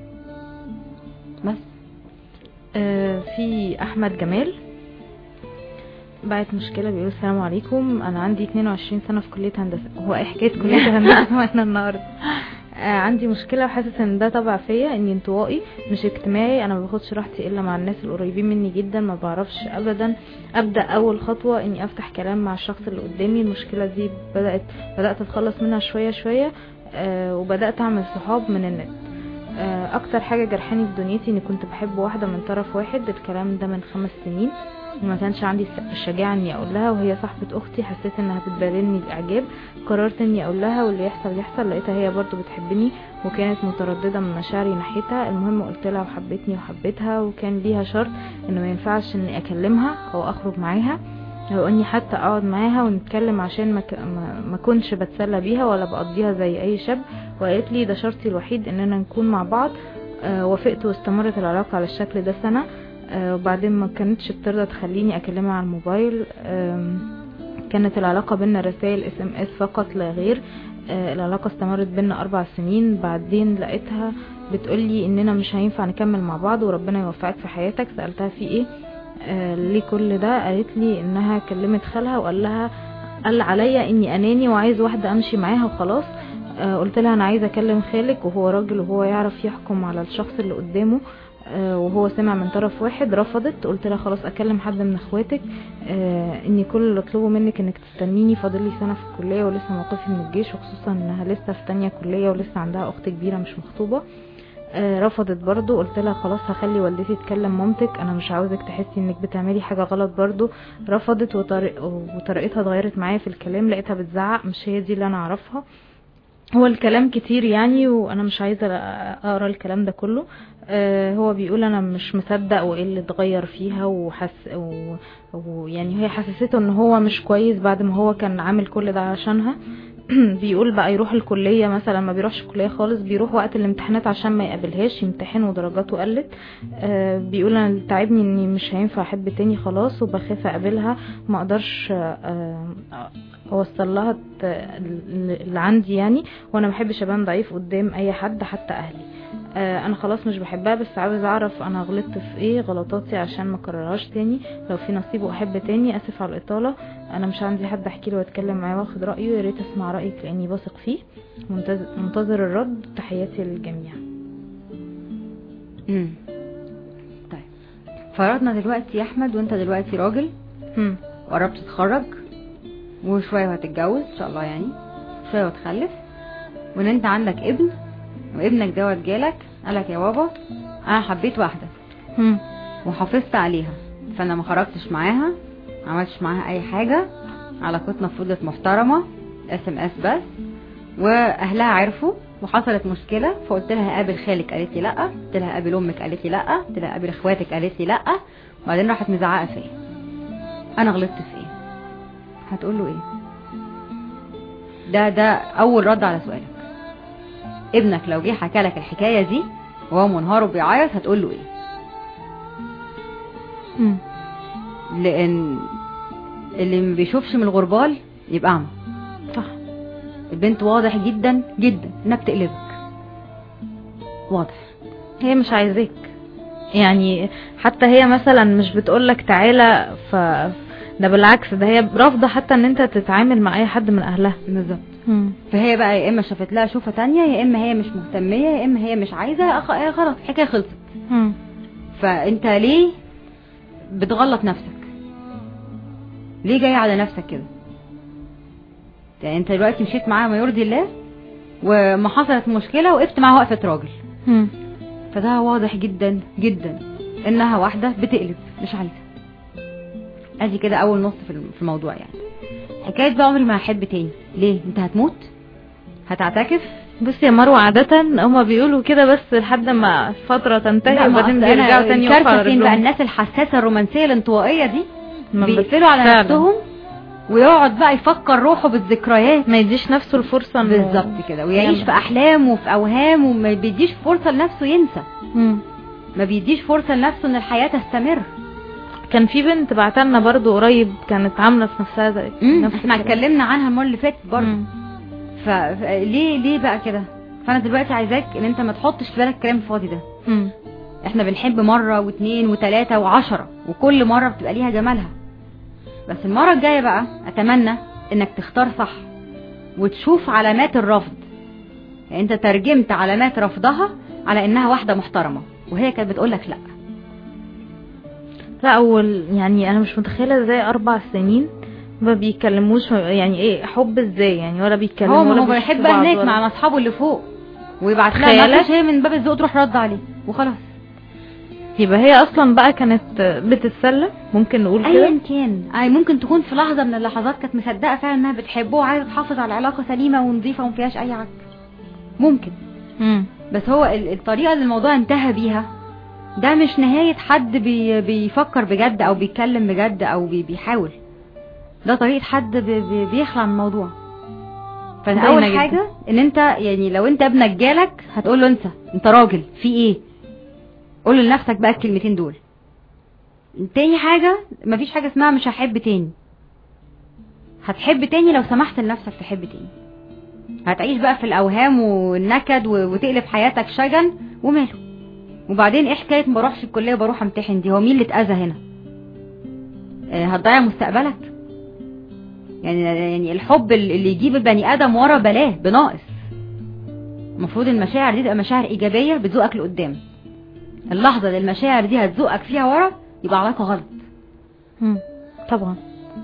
بس آه، في احمد جمال بعت مشكله بيقول السلام عليكم انا عندي 22 سنه في كليه هندسه هو ايه حكايه كليه هندسه واحنا النهارده آه، عندي مشكله وحاسس ان ده طبع فيا اني انطوائي مش اجتماعي انا ما باخدش راحتي الا مع الناس القريبين مني جدا ما بعرفش ابدا ابدا اول خطوه اني افتح كلام مع الشخص اللي قدامي المشكله دي بدات بدات اتخلص منها شويه شويه آه، وبدات اعمل صحاب من النت آه، اكتر حاجه جرحاني في دنيتي اني كنت بحب واحده من طرف واحد الكلام ده من خمس سنين وما كانش عندي الس- الشجاعه اني اقول لها وهي صاحبه اختي حسيت انها بتبادلني الاعجاب قررت اني اقول لها واللي يحصل يحصل لقيتها هي برضو بتحبني وكانت متردده من مشاعري ناحيتها المهم قلت لها وحبتني وحبيتها وكان ليها شرط انه ما ينفعش اني اكلمها او اخرج معاها او اني حتى اقعد معاها ونتكلم عشان ما, ك... ما... ما كنش بتسلى بيها ولا بقضيها زي اي شاب وقالت لي ده شرطي الوحيد اننا نكون مع بعض آه وافقت واستمرت العلاقة على الشكل ده سنة آه وبعدين ما كانتش بترضى تخليني اكلمها على الموبايل آم، كانت العلاقة بينا رسائل اس ام اس فقط لا غير آه العلاقة استمرت بينا اربع سنين بعدين لقيتها بتقولي اننا مش هينفع نكمل مع بعض وربنا يوفقك في حياتك سألتها في ايه آه ليه كل ده قالت لي انها كلمت خالها وقال لها قال عليا اني اناني وعايز واحدة امشي معاها وخلاص آه قلت لها انا عايزه اكلم خالك وهو راجل وهو يعرف يحكم على الشخص اللي قدامه آه وهو سمع من طرف واحد رفضت قلت لها خلاص اكلم حد من اخواتك آه اني كل اللي اطلبه منك انك تستنيني فاضل لي سنه في الكليه ولسه موقفي من الجيش وخصوصا انها لسه في تانية كليه ولسه عندها اخت كبيره مش مخطوبه آه رفضت برضو قلت لها خلاص هخلي والدتي تكلم مامتك انا مش عاوزك تحسي انك بتعملي حاجه غلط برضو رفضت وطريق وطريقتها اتغيرت معايا في الكلام لقيتها بتزعق مش هي دي اللي انا اعرفها هو الكلام كتير يعني وانا مش عايزه اقرا الكلام ده كله آه، هو بيقول انا مش مصدق وايه اللي اتغير فيها وحس و- ويعني هي حسسته ان هو مش كويس بعد ما هو كان عامل كل ده عشانها بيقول بقى يروح الكلية مثلا ما بيروحش الكلية خالص بيروح وقت الامتحانات عشان ما يقابلهاش يمتحن ودرجاته قلت آه، بيقول انا اللي تعبني اني مش هينفع احب تاني خلاص وبخاف اقابلها ما اقدرش آه، اوصل لها الت- اللي عندي يعني وانا ما بحبش ابان ضعيف قدام اي حد حتى اهلي آه، انا خلاص مش بحبها بس عاوز اعرف انا غلطت في ايه غلطاتي عشان ما اكررهاش تاني لو في نصيب واحب تاني اسف على الاطاله انا مش عندي حد احكي له واتكلم معاه واخد رايه يا ريت اسمع رايك لاني بثق فيه منتظر, منتظر الرد تحياتي للجميع مم. طيب فرضنا دلوقتي يا احمد وانت دلوقتي راجل هم. وقربت تتخرج وشويه وهتتجوز ان شاء الله يعني شويه وتخلف وان انت عندك ابن وابنك دوت جالك قالك يا بابا انا حبيت واحده هم. وحافظت عليها فانا ما خرجتش معاها ما عملتش معاها اي حاجه علاقتنا فضلت محترمه اس ام اس بس واهلها عرفوا وحصلت مشكله فقلت لها قابل خالك قالت لي لا قلت لها قابل امك قالت لي لا قلت لها قابل اخواتك قالت لي لا وبعدين راحت مزعقه فيا انا غلطت في ايه هتقول له ايه ده ده اول رد على سؤالك ابنك لو جه حكى لك الحكايه دي وهو منهار وبيعيط هتقول له ايه هم. لان اللي ما بيشوفش من الغربال يبقى اعمى صح البنت واضح جدا جدا انها بتقلبك واضح هي مش عايزاك يعني حتى هي مثلا مش بتقولك تعالى ف ده بالعكس ده هي رافضه حتى ان انت تتعامل مع اي حد من اهلها بالظبط هم. فهي بقى يا اما شافت لها شوفه تانية يا اما هي مش مهتميه يا اما هي مش عايزه أخ... آه خلاص الحكايه خلصت هم. فانت ليه بتغلط نفسك ليه جاي على نفسك كده يعني انت دلوقتي مشيت معاها ما يرضي الله وما حصلت مشكله وقفت معاها وقفه راجل هم. فده واضح جدا جدا انها واحده بتقلب مش عايزه ادي كده اول نص في الم- في الموضوع يعني حكايه بقى عمري ما هحب تاني ليه انت هتموت هتعتكف بصي يا مروه عاده هما بيقولوا كده بس لحد ما الفتره تنتهي لا، ما وبعدين أصل أنا بيرجعوا تاني يقفوا على الكارثه فين بقى رجلهم الناس الحساسه الرومانسيه الانطوائيه دي ما بس بيقفلوا على فعلا. نفسهم ويقعد بقى يفكر روحه بالذكريات ما يديش نفسه الفرصه انه بالظبط كده ويعيش يعمل. في احلام وفي اوهام وما بيديش فرصه لنفسه ينسى مم. ما بيديش فرصه لنفسه ان الحياه تستمر كان في بنت بعتلنا برضو قريب كانت عامله في نفسها زي امم نفس احنا كده. اتكلمنا عنها المره اللي فاتت برضه مم. ف... ف... ليه ليه بقى كده فانا دلوقتي عايزاك ان انت ما تحطش في بالك الكلام الفاضي ده مم. احنا بنحب مرة واثنين وثلاثة وعشرة وكل مرة بتبقى ليها جمالها بس المرة الجاية بقى اتمنى انك تختار صح وتشوف علامات الرفض يعني انت ترجمت علامات رفضها على انها واحدة محترمة وهي كانت بتقولك لا لا اول يعني انا مش متخيله ازاي اربع سنين ما بيتكلموش يعني ايه حب ازاي يعني ولا بيتكلموا هو ولا هو بيشوفوا بيحب بعض هناك ولا- مع اصحابه اللي فوق ويبعت لها تخيلت؟ مسج هي من باب الذوق تروح رد عليه وخلاص يبقى هي اصلا بقى كانت بتتسلى ممكن نقول كده ايا كان اي ممكن تكون في لحظه من اللحظات كانت مصدقه فعلا انها بتحبه وعايزه تحافظ على علاقه سليمه ونظيفه وما فيهاش اي عك ممكن مم. بس هو ال- الطريقه اللي الموضوع انتهى بيها ده مش نهايه حد بي بيفكر بجد او بيتكلم بجد او بي بيحاول ده طريقه حد بي بي بيخلع من الموضوع باينة فاول جدا. حاجه ان انت يعني لو انت ابنك جالك هتقول له انت انت راجل في ايه قول لنفسك بقى الكلمتين دول تاني حاجة مفيش حاجة اسمها مش هحب تاني هتحب تاني لو سمحت لنفسك تحب تاني هتعيش بقى في الأوهام والنكد و- وتقلب حياتك شجن وماله وبعدين ايه حكاية ما بروحش الكلية بروح امتحن دي هو مين اللي اتأذى هنا آه، هتضيع مستقبلك يعني يعني الحب اللي يجيب البني آدم ورا بلاه بناقص المفروض المشاعر دي تبقى مشاعر إيجابية بتزوقك لقدام اللحظة اللي المشاعر دي هتزوقك فيها ورا يبقى علاقة غلط مم. طبعا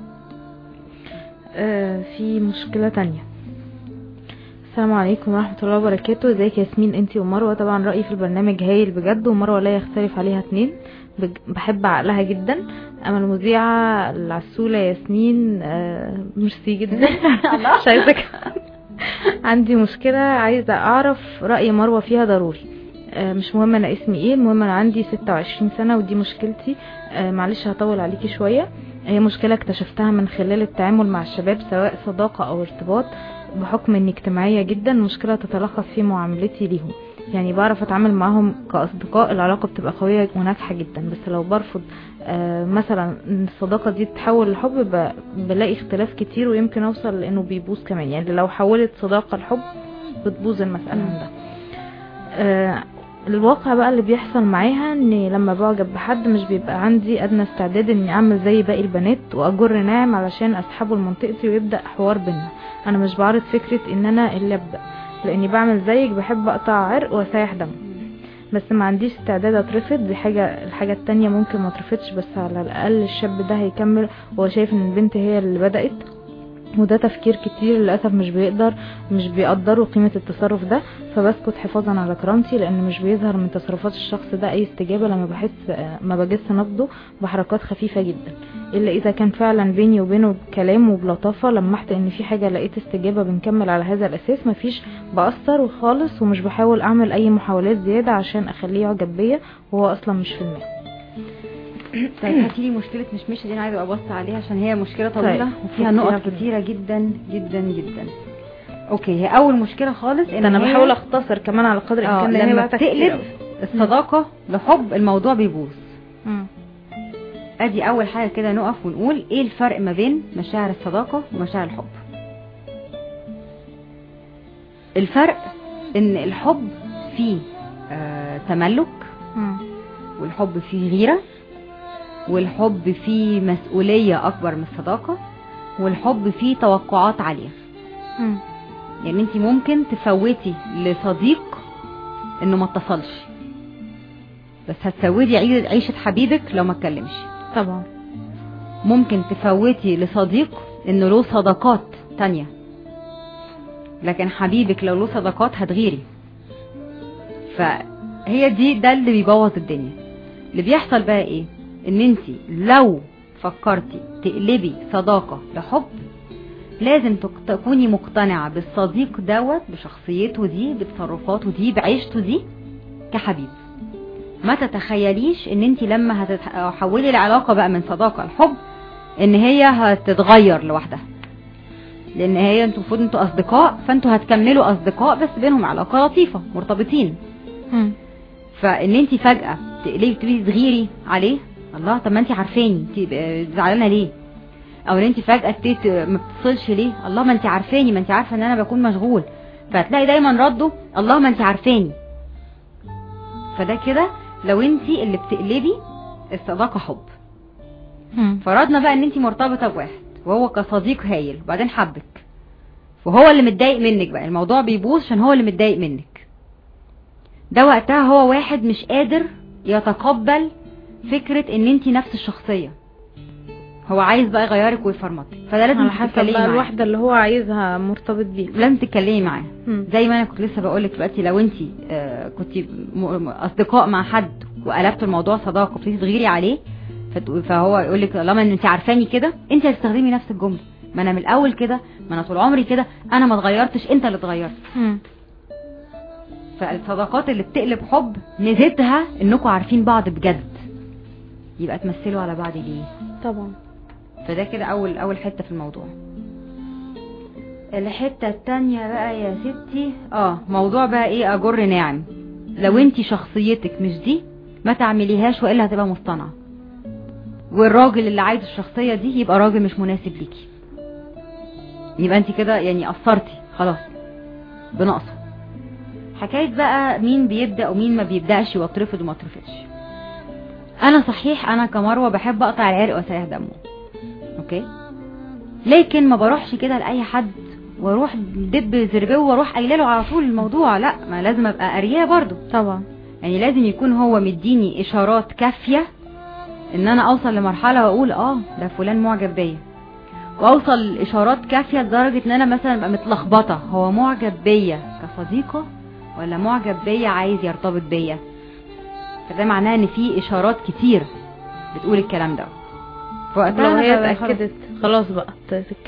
آه في مشكلة تانية السلام عليكم ورحمة الله وبركاته ازيك يا ياسمين انتي ومروة طبعا رأيي في البرنامج هايل بجد ومروة لا يختلف عليها اتنين بج- بحب عقلها جدا اما المذيعة العسولة ياسمين آه ميرسي جدا مش عايزة أك- عندي مشكلة عايزة اعرف رأي مروة فيها ضروري آه، مش مهم انا اسمي ايه المهم انا عندي 26 سنة ودي مشكلتي آه، معلش هطول عليكي شوية هي مشكلة اكتشفتها من خلال التعامل مع الشباب سواء صداقة او ارتباط بحكم اني اجتماعية جدا المشكلة تتلخص في معاملتي ليهم يعني بعرف اتعامل معاهم كاصدقاء العلاقة بتبقى قوية وناجحة جدا بس لو برفض آه، مثلا إن الصداقة دي تتحول لحب ب- بلاقي اختلاف كتير ويمكن اوصل لانه بيبوظ كمان يعني لو حولت صداقة لحب بتبوظ المسألة من ده آه، الواقع بقى اللي بيحصل معاها ان لما بعجب بحد مش بيبقى عندي ادنى استعداد اني اعمل زي باقي البنات واجر ناعم علشان اسحبه لمنطقتي ويبدا حوار بينا انا مش بعرض فكره ان انا اللي ابدا لاني بعمل زيك بحب اقطع عرق واسيح دم بس ما عنديش استعداد اترفض دي حاجة الحاجة التانية ممكن ما اترفضش بس على الاقل الشاب ده هيكمل وهو شايف ان البنت هي اللي بدأت وده تفكير كتير للأسف مش بيقدر مش بيقدروا قيمة التصرف ده فبسكت حفاظا على كرامتي لأن مش بيظهر من تصرفات الشخص ده أي استجابة لما بحس ما بجس نبضه بحركات خفيفة جدا إلا إذا كان فعلا بيني وبينه كلام وبلطافة لمحت إن في حاجة لقيت استجابة بنكمل على هذا الأساس مفيش بأثر خالص ومش بحاول أعمل أي محاولات زيادة عشان أخليه يعجب بيا وهو أصلا مش في الماء طيب هاتي لي مشكلة مشمشة دي انا عايزة ابص عليها عشان هي مشكلة طويلة طيب. وفيها فكريها نقط في- كتيرة جدا جدا جدا اوكي هي اول مشكلة خالص ان أنا هي- بحاول أختصر كمان على قدر اه الإمكان لأن هي لما بقى كتير بتقلب أوي. الصداقة لحب الموضوع بيبوظ مم. ادي اول حاجة كده نقف ونقول ايه الفرق ما بين مشاعر الصداقة ومشاعر الحب الفرق ان الحب فيه آه تملك مم. والحب فيه غيرة والحب فيه مسؤولية اكبر من الصداقة والحب فيه توقعات عالية مم. يعني انت ممكن تفوتي لصديق انه ما اتصلش بس هتسودي عي- عيشة حبيبك لو ما اتكلمش طبعا ممكن تفوتي لصديق انه له صداقات تانية لكن حبيبك لو له صداقات هتغيري فهي دي ده اللي بيبوظ الدنيا اللي بيحصل بقى ايه ان انت لو فكرتي تقلبي صداقة لحب لازم تك- تكوني مقتنعة بالصديق دوت بشخصيته دي بتصرفاته دي بعيشته دي كحبيب ما تتخيليش ان انت لما هتحولي العلاقة بقى من صداقة لحب ان هي هتتغير لوحدها لان هي انتوا المفروض انتوا اصدقاء فانتوا هتكملوا اصدقاء بس بينهم علاقة لطيفة مرتبطين مم. فان انت فجأة تقلبي تبتدي تغيري عليه الله طب ما انت عارفاني انت آه، زعلانة ليه او ان انت فجأة تبتدي ت- ما بتتصلش ليه الله ما انت عارفاني ما انت عارفة ان انا بكون مشغول فهتلاقي دايما رده الله ما انت عارفاني فده كده لو انت اللي بتقلبي الصداقة حب مم. فرضنا بقى ان انت مرتبطة بواحد وهو كصديق هايل وبعدين حبك وهو اللي متضايق منك بقى الموضوع بيبوظ عشان هو اللي متضايق منك ده وقتها هو واحد مش قادر يتقبل فكرة ان انت نفس الشخصية هو عايز بقى يغيرك ويفرمطك فده لازم على حسب تتكلمي بقى معاه الواحدة اللي هو عايزها مرتبط بيها لازم تتكلمي معاه مم. زي ما انا كنت لسه بقول لك دلوقتي لو انت آه كنت م- م- اصدقاء مع حد وقلبتوا الموضوع صداقه وابتديتي تغيري عليه فت- فهو يقول لك لما انت عارفاني كده انت هتستخدمي نفس الجمله ما انا من الاول كده ما انا طول عمري كده انا ما اتغيرتش انت اللي اتغيرت مم. فالصداقات اللي بتقلب حب ميزتها انكم عارفين بعض بجد يبقى تمثلوا على بعض ليه طبعا فده كده اول اول حته في الموضوع الحته التانية بقى يا ستي اه موضوع بقى ايه اجر ناعم لو انت شخصيتك مش دي ما تعمليهاش والا هتبقى مصطنعه والراجل اللي عايز الشخصيه دي يبقى راجل مش مناسب ليكي يبقى انت كده يعني قصرتي خلاص بنقصه حكايه بقى مين بيبدا ومين ما بيبداش واترفض وما اترفضش انا صحيح انا كمروه بحب اقطع العرق واسيح دمه اوكي لكن ما بروحش كده لاي حد واروح دب زربه واروح قايله له على طول الموضوع لا ما لازم ابقى قارياه برضو طبعا يعني لازم يكون هو مديني اشارات كافيه ان انا اوصل لمرحله واقول اه ده فلان معجب بيا واوصل لاشارات كافيه لدرجه ان انا مثلا ابقى متلخبطه هو معجب بيا كصديقه ولا معجب بيا عايز يرتبط بيا فده معناه ان في اشارات كتير بتقول الكلام ده فوقتها لو هي أنا بقى خلاص- اتأكدت خلاص بقى ت- تتكلم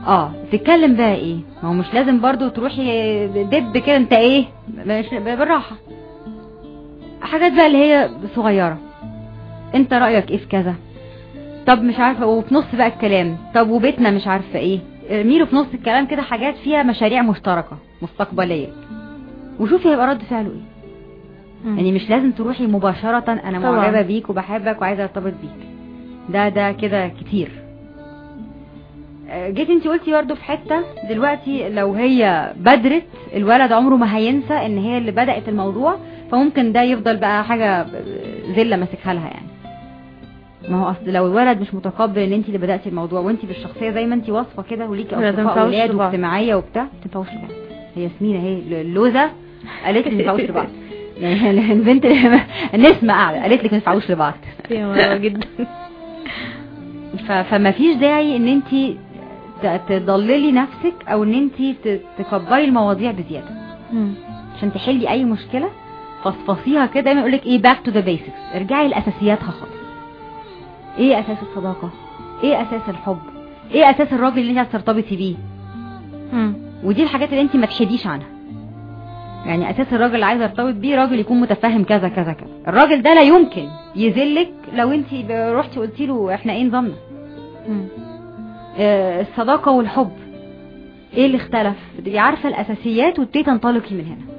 اه تتكلم بقى ايه ما هو مش لازم برضو تروحي دب كده انت ايه مش بالراحة حاجات بقى اللي هي صغيرة انت رأيك ايه في كذا طب مش عارفة وفي نص بقى الكلام طب وبيتنا مش عارفة ايه ارميله في نص الكلام كده حاجات فيها مشاريع مشتركة مستقبلية وشوفي هيبقى رد فعله ايه مم. يعني مش لازم تروحي مباشرة انا طبعا. معجبة بيك وبحبك وعايزة ارتبط بيك ده ده كده كتير آه، جيت انت قلتي برضه في حتة دلوقتي لو هي بدرت الولد عمره ما هينسى ان هي اللي بدأت الموضوع فممكن ده يفضل بقى حاجة زلة ماسكها لها يعني ما هو اصل لو الولد مش متقبل ان انت اللي بدأتي الموضوع وانت بالشخصية زي ما انت واصفة كده وليكي ما اصدقاء تنفعوش اولاد لبعض. واجتماعية وبتاع ما تنفعوش لبعض هي ياسمين اهي اللوزة قالت لي ما تنفعوش لبعض يعني البنت اللي- نسمة قاعدة قالت لك ما تنفعوش لبعض يا مرة جدا ف... فما فيش داعي ان انت تضللي نفسك او ان انت ت- تكبري المواضيع بزياده مم. عشان تحلي اي مشكله فصفصيها كده دايما يقول لك ايه باك تو ذا بيسكس ارجعي لاساسياتها خالص ايه اساس الصداقه ايه اساس الحب ايه اساس الراجل اللي انت عايزه ترتبطي بيه مم. ودي الحاجات اللي انت ما تحيديش عنها يعني اساس الراجل اللي عايز ارتبط بيه راجل يكون متفهم كذا كذا كذا الراجل ده لا يمكن يذلك لو انت رحتي قلتي له احنا ايه نظامنا مم. آه، الصداقة والحب ايه اللي اختلف بتبقي عارفة الاساسيات وتبتدي تنطلقي من هنا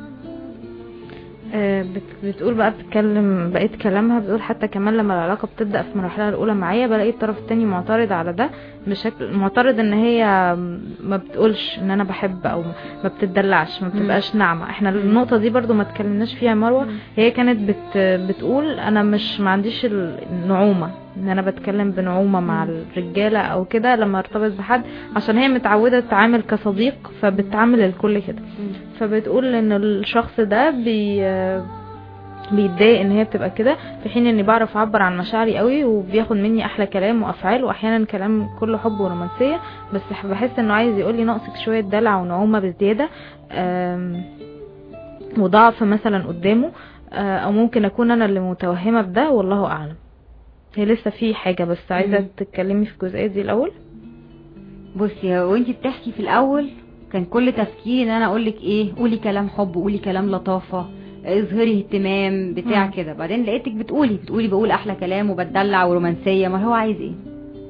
آه، بت- بتقول بقى بتتكلم بقيت كلامها بتقول حتى كمان لما العلاقة بتبدأ في مراحلها الأولى معايا بلاقي الطرف التاني معترض على ده بشكل معترض ان هي ما بتقولش ان انا بحب او ما بتدلعش ما بتبقاش ناعمة احنا النقطة دي برضو ما اتكلمناش فيها يا مروة هي كانت بت بتقول انا مش ما عنديش النعومة ان انا بتكلم بنعومة مع الرجالة او كده لما ارتبط بحد عشان هي متعودة تتعامل كصديق فبتعامل الكل كده فبتقول ان الشخص ده بي بيتضايق ان هي بتبقى كده في حين اني بعرف اعبر عن مشاعري قوي وبياخد مني احلى كلام وافعال واحيانا كلام كله حب ورومانسيه بس بحس انه عايز يقول لي ناقصك شويه دلع ونعومه بزياده آم، وضعف مثلا قدامه آه، او ممكن اكون انا اللي متوهمه بده والله اعلم هي لسه في حاجه بس عايزه مم. تتكلمي في الجزئيه دي الاول بصي هو وانتي بتحكي في الاول كان كل تفكيري ان انا اقول لك ايه قولي كلام حب قولي كلام لطافه اظهري اهتمام بتاع مم. كده بعدين لقيتك بتقولي بتقولي بقول احلى كلام وبتدلع ورومانسيه ما هو عايز ايه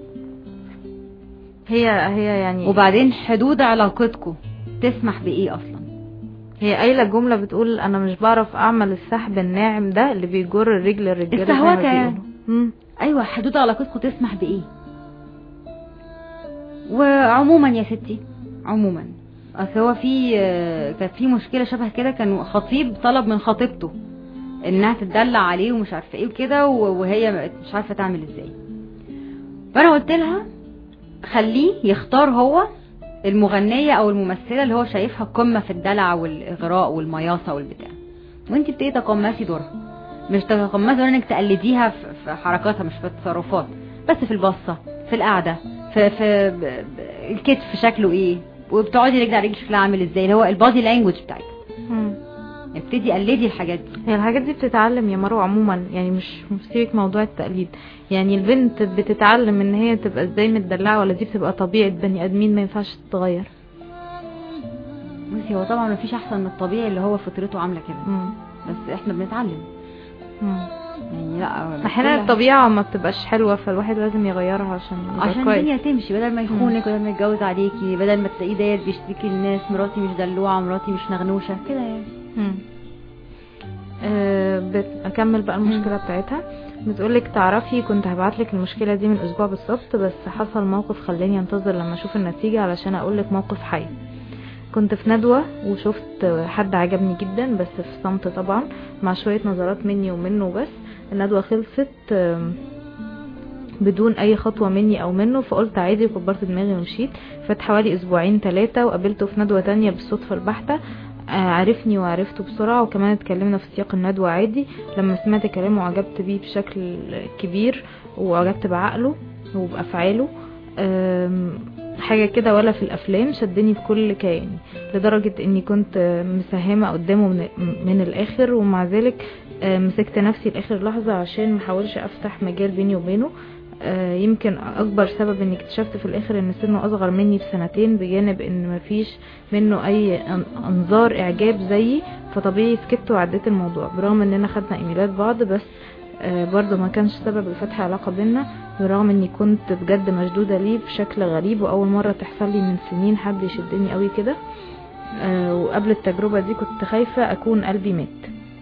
هي هي يعني وبعدين حدود علاقتكم تسمح بايه اصلا هي قايله جمله بتقول انا مش بعرف اعمل السحب الناعم ده اللي بيجر الرجل الرجاله زي ما السهوكة يعني. بيقولوا. مم. ايوه حدود علاقتكم تسمح بايه وعموما يا ستي عموما اصل هو في آه، كانت في مشكله شبه كده كان خطيب طلب من خطيبته انها تدلع عليه ومش عارفه ايه وكده و- وهي مش عارفه تعمل ازاي فانا قلت لها خليه يختار هو المغنيه او الممثله اللي هو شايفها قمه في الدلع والاغراء والمياصه والبتاع وانت بتبتدي تقمصي دورها مش تقمصي دورها انك تقلديها في في حركاتها مش في التصرفات بس في البصه في القعده في في ب- ب- الكتف شكله ايه وبتقعدي رجل على رجل شكلها عامل ازاي اللي هو البادي لانجوج بتاعتك مم. ابتدي قلدي الحاجات دي هي الحاجات دي بتتعلم يا مروه عموما يعني مش مش سيبك موضوع التقليد يعني البنت بتتعلم ان هي تبقى ازاي متدلعه ولا دي بتبقى طبيعه بني ادمين ما ينفعش تتغير بصي هو طبعا مفيش احسن من الطبيعي اللي هو فطرته عامله كده مم. بس احنا بنتعلم مم. يعني لا مش احيانا كل- الطبيعه ما بتبقاش حلوه فالواحد لازم يغيرها عشان يبقى عشان كويس الدنيا تمشي بدل ما يخونك بدل ما يتجوز عليكي بدل ما تلاقيه داير بيشتكي للناس مراتي مش دلوعه مراتي مش نغنوشه كده يعني مم. أه بت- اكمل بقى المشكله بتاعتها بتقولك تعرفي كنت هبعتلك المشكله دي من اسبوع بالظبط بس حصل موقف خلاني انتظر لما اشوف النتيجه علشان اقولك موقف حي كنت في ندوة وشفت حد عجبني جدا بس في صمت طبعا مع شوية نظرات مني ومنه بس الندوة خلصت آم، بدون اي خطوة مني او منه فقلت عادي وكبرت دماغي ومشيت فات حوالي اسبوعين ثلاثة وقابلته في ندوة تانية بالصدفة البحتة آه، عرفني وعرفته بسرعة وكمان اتكلمنا في سياق الندوة عادي لما سمعت كلامه وعجبت بيه بشكل كبير وعجبت بعقله وبأفعاله آم، حاجة كده ولا في الأفلام شدني بكل كياني لدرجة اني كنت مساهمة قدامه من, من الآخر ومع ذلك آه، مسكت نفسي لآخر لحظة عشان محاولش أفتح مجال بيني وبينه آه، يمكن اكبر سبب اني اكتشفت في الاخر ان سنه اصغر مني بسنتين بجانب ان مفيش منه اي أن- انظار اعجاب زيي فطبيعي سكت وعديت الموضوع برغم اننا خدنا ايميلات بعض بس آه، برضه ما كانش سبب لفتح علاقة بينا برغم اني كنت بجد مشدودة ليه بشكل غريب واول مرة تحصل لي من سنين حد يشدني قوي كده آه، وقبل التجربة دي كنت خايفة اكون قلبي مات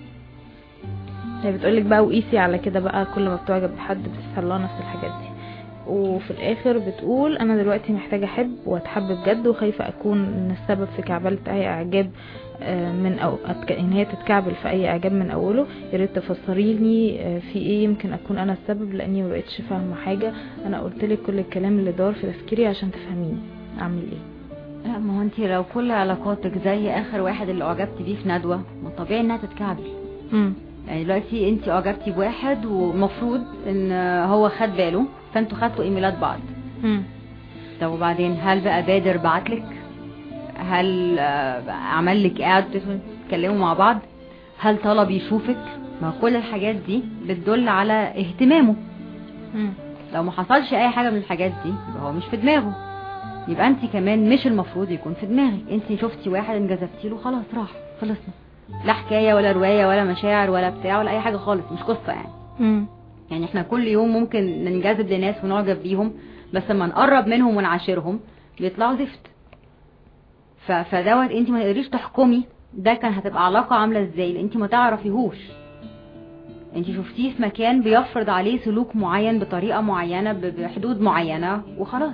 هي بتقولك بقى وقيسي على كده بقى كل ما بتعجب بحد بتحصل لها نفس الحاجات دي وفي الاخر بتقول انا دلوقتي محتاجة احب واتحب بجد وخايفة اكون ان السبب في كعبلة اي اعجاب آه، من او أتك... ان هي تتكعبل في اي اعجاب من اوله يا ريت تفسري لي آه، في ايه يمكن اكون انا السبب لاني ما بقتش فاهمه حاجه انا قلت لك كل الكلام اللي دار في تفكيري عشان تفهميني اعمل ايه لا ما هو انت لو كل علاقاتك زي اخر واحد اللي اعجبتي بيه في ندوه ما طبيعي انها تتكعبل امم يعني دلوقتي انت اعجبتي بواحد ومفروض ان هو خد باله فانتوا خدتوا ايميلات بعض امم طب وبعدين هل بقى بادر بعتلك هل آه، عمل لك قاعد تتكلموا مع بعض هل طلب يشوفك ما كل الحاجات دي بتدل على اهتمامه امم لو ما حصلش اي حاجه من الحاجات دي يبقى هو مش في دماغه يبقى انت كمان مش المفروض يكون في دماغك انت شفتي واحد انجذبتي له خلاص راح خلصنا لا حكايه ولا روايه ولا مشاعر ولا بتاع ولا اي حاجه خالص مش قصه يعني امم يعني احنا كل يوم ممكن ننجذب لناس ونعجب بيهم بس لما نقرب منهم ونعاشرهم بيطلعوا زفت ف... فدوت انت ما تقدريش تحكمي ده كان هتبقى علاقه عامله ازاي لان انت ما تعرفيهوش انت شفتيه في مكان بيفرض عليه سلوك معين بطريقه معينه ب- بحدود معينه وخلاص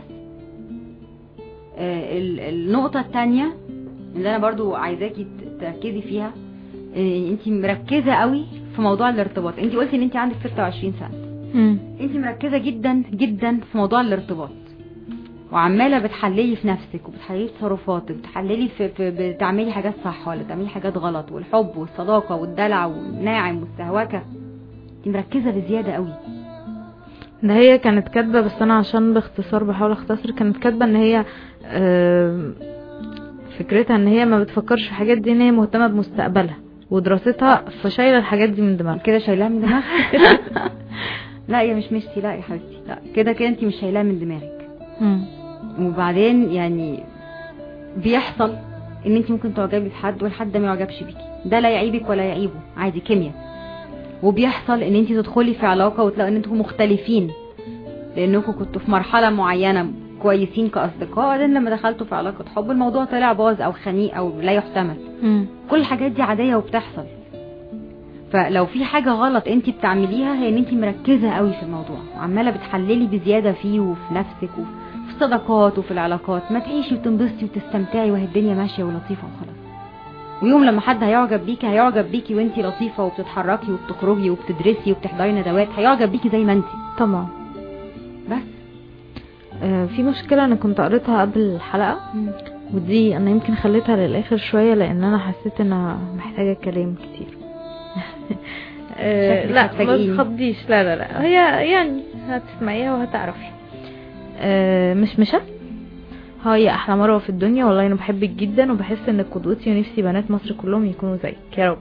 آه، ال- النقطه الثانيه اللي انا برضو عايزاكي ت- تركزي فيها انت مركزه قوي في موضوع الارتباط انت قلتي ان انت عندك 26 سنه امم انت مركزه جدا جدا في موضوع الارتباط وعماله بتحللي في نفسك وبتحللي في تصرفاتك بتحللي في, في بتعملي حاجات صح ولا بتعملي حاجات غلط والحب والصداقه والدلع والناعم والسهوكه انت مركزه بزياده قوي ده هي كانت كاتبه بس انا عشان باختصار بحاول اختصر كانت كاتبه ان هي آم، فكرتها ان هي ما بتفكرش في الحاجات دي ان هي مهتمه بمستقبلها ودراستها فشايله الحاجات دي من دماغها كده شايلاها من دماغك لا يا مش مشتي لا يا حبيبتي لا كده كده انت مش شايلاها من دماغك امم وبعدين يعني بيحصل ان انت ممكن تعجبي بحد والحد ده ما يعجبش بيكي ده لا يعيبك ولا يعيبه عادي كيمياء وبيحصل ان انت تدخلي في علاقه وتلاقوا ان انتوا مختلفين لانكم كنتوا في مرحله معينه كويسين كاصدقاء وبعدين لما دخلتوا في علاقه حب الموضوع طلع باظ او خنيق او لا يحتمل امم كل الحاجات دي عاديه وبتحصل فلو في حاجه غلط انت بتعمليها هي ان انت مركزه قوي في الموضوع وعماله بتحللي بزياده فيه وفي نفسك وفي الصداقات وفي العلاقات ما تعيشي وتنبسطي وتستمتعي وهي الدنيا ماشيه ولطيفه وخلاص ويوم لما حد هيعجب بيكي هيعجب بيكي وانتي لطيفه وبتتحركي وبتخرجي وبتدرسي وبتحضري ندوات هيعجب بيكي زي ما انتي طبعا بس آه، في مشكله انا كنت قريتها قبل الحلقه ودي انا يمكن خليتها للاخر شويه لان انا حسيت انها محتاجه كلام كتير آه، شكلك لا ما هتفاجئيني. تخضيش لا لا لا هي يعني هتسمعيها وهتعرفي آه، مش مشا هاي احلى مروه في الدنيا والله انا بحبك جدا وبحس انك قدوتي ونفسي بنات مصر كلهم يكونوا زيك يا رب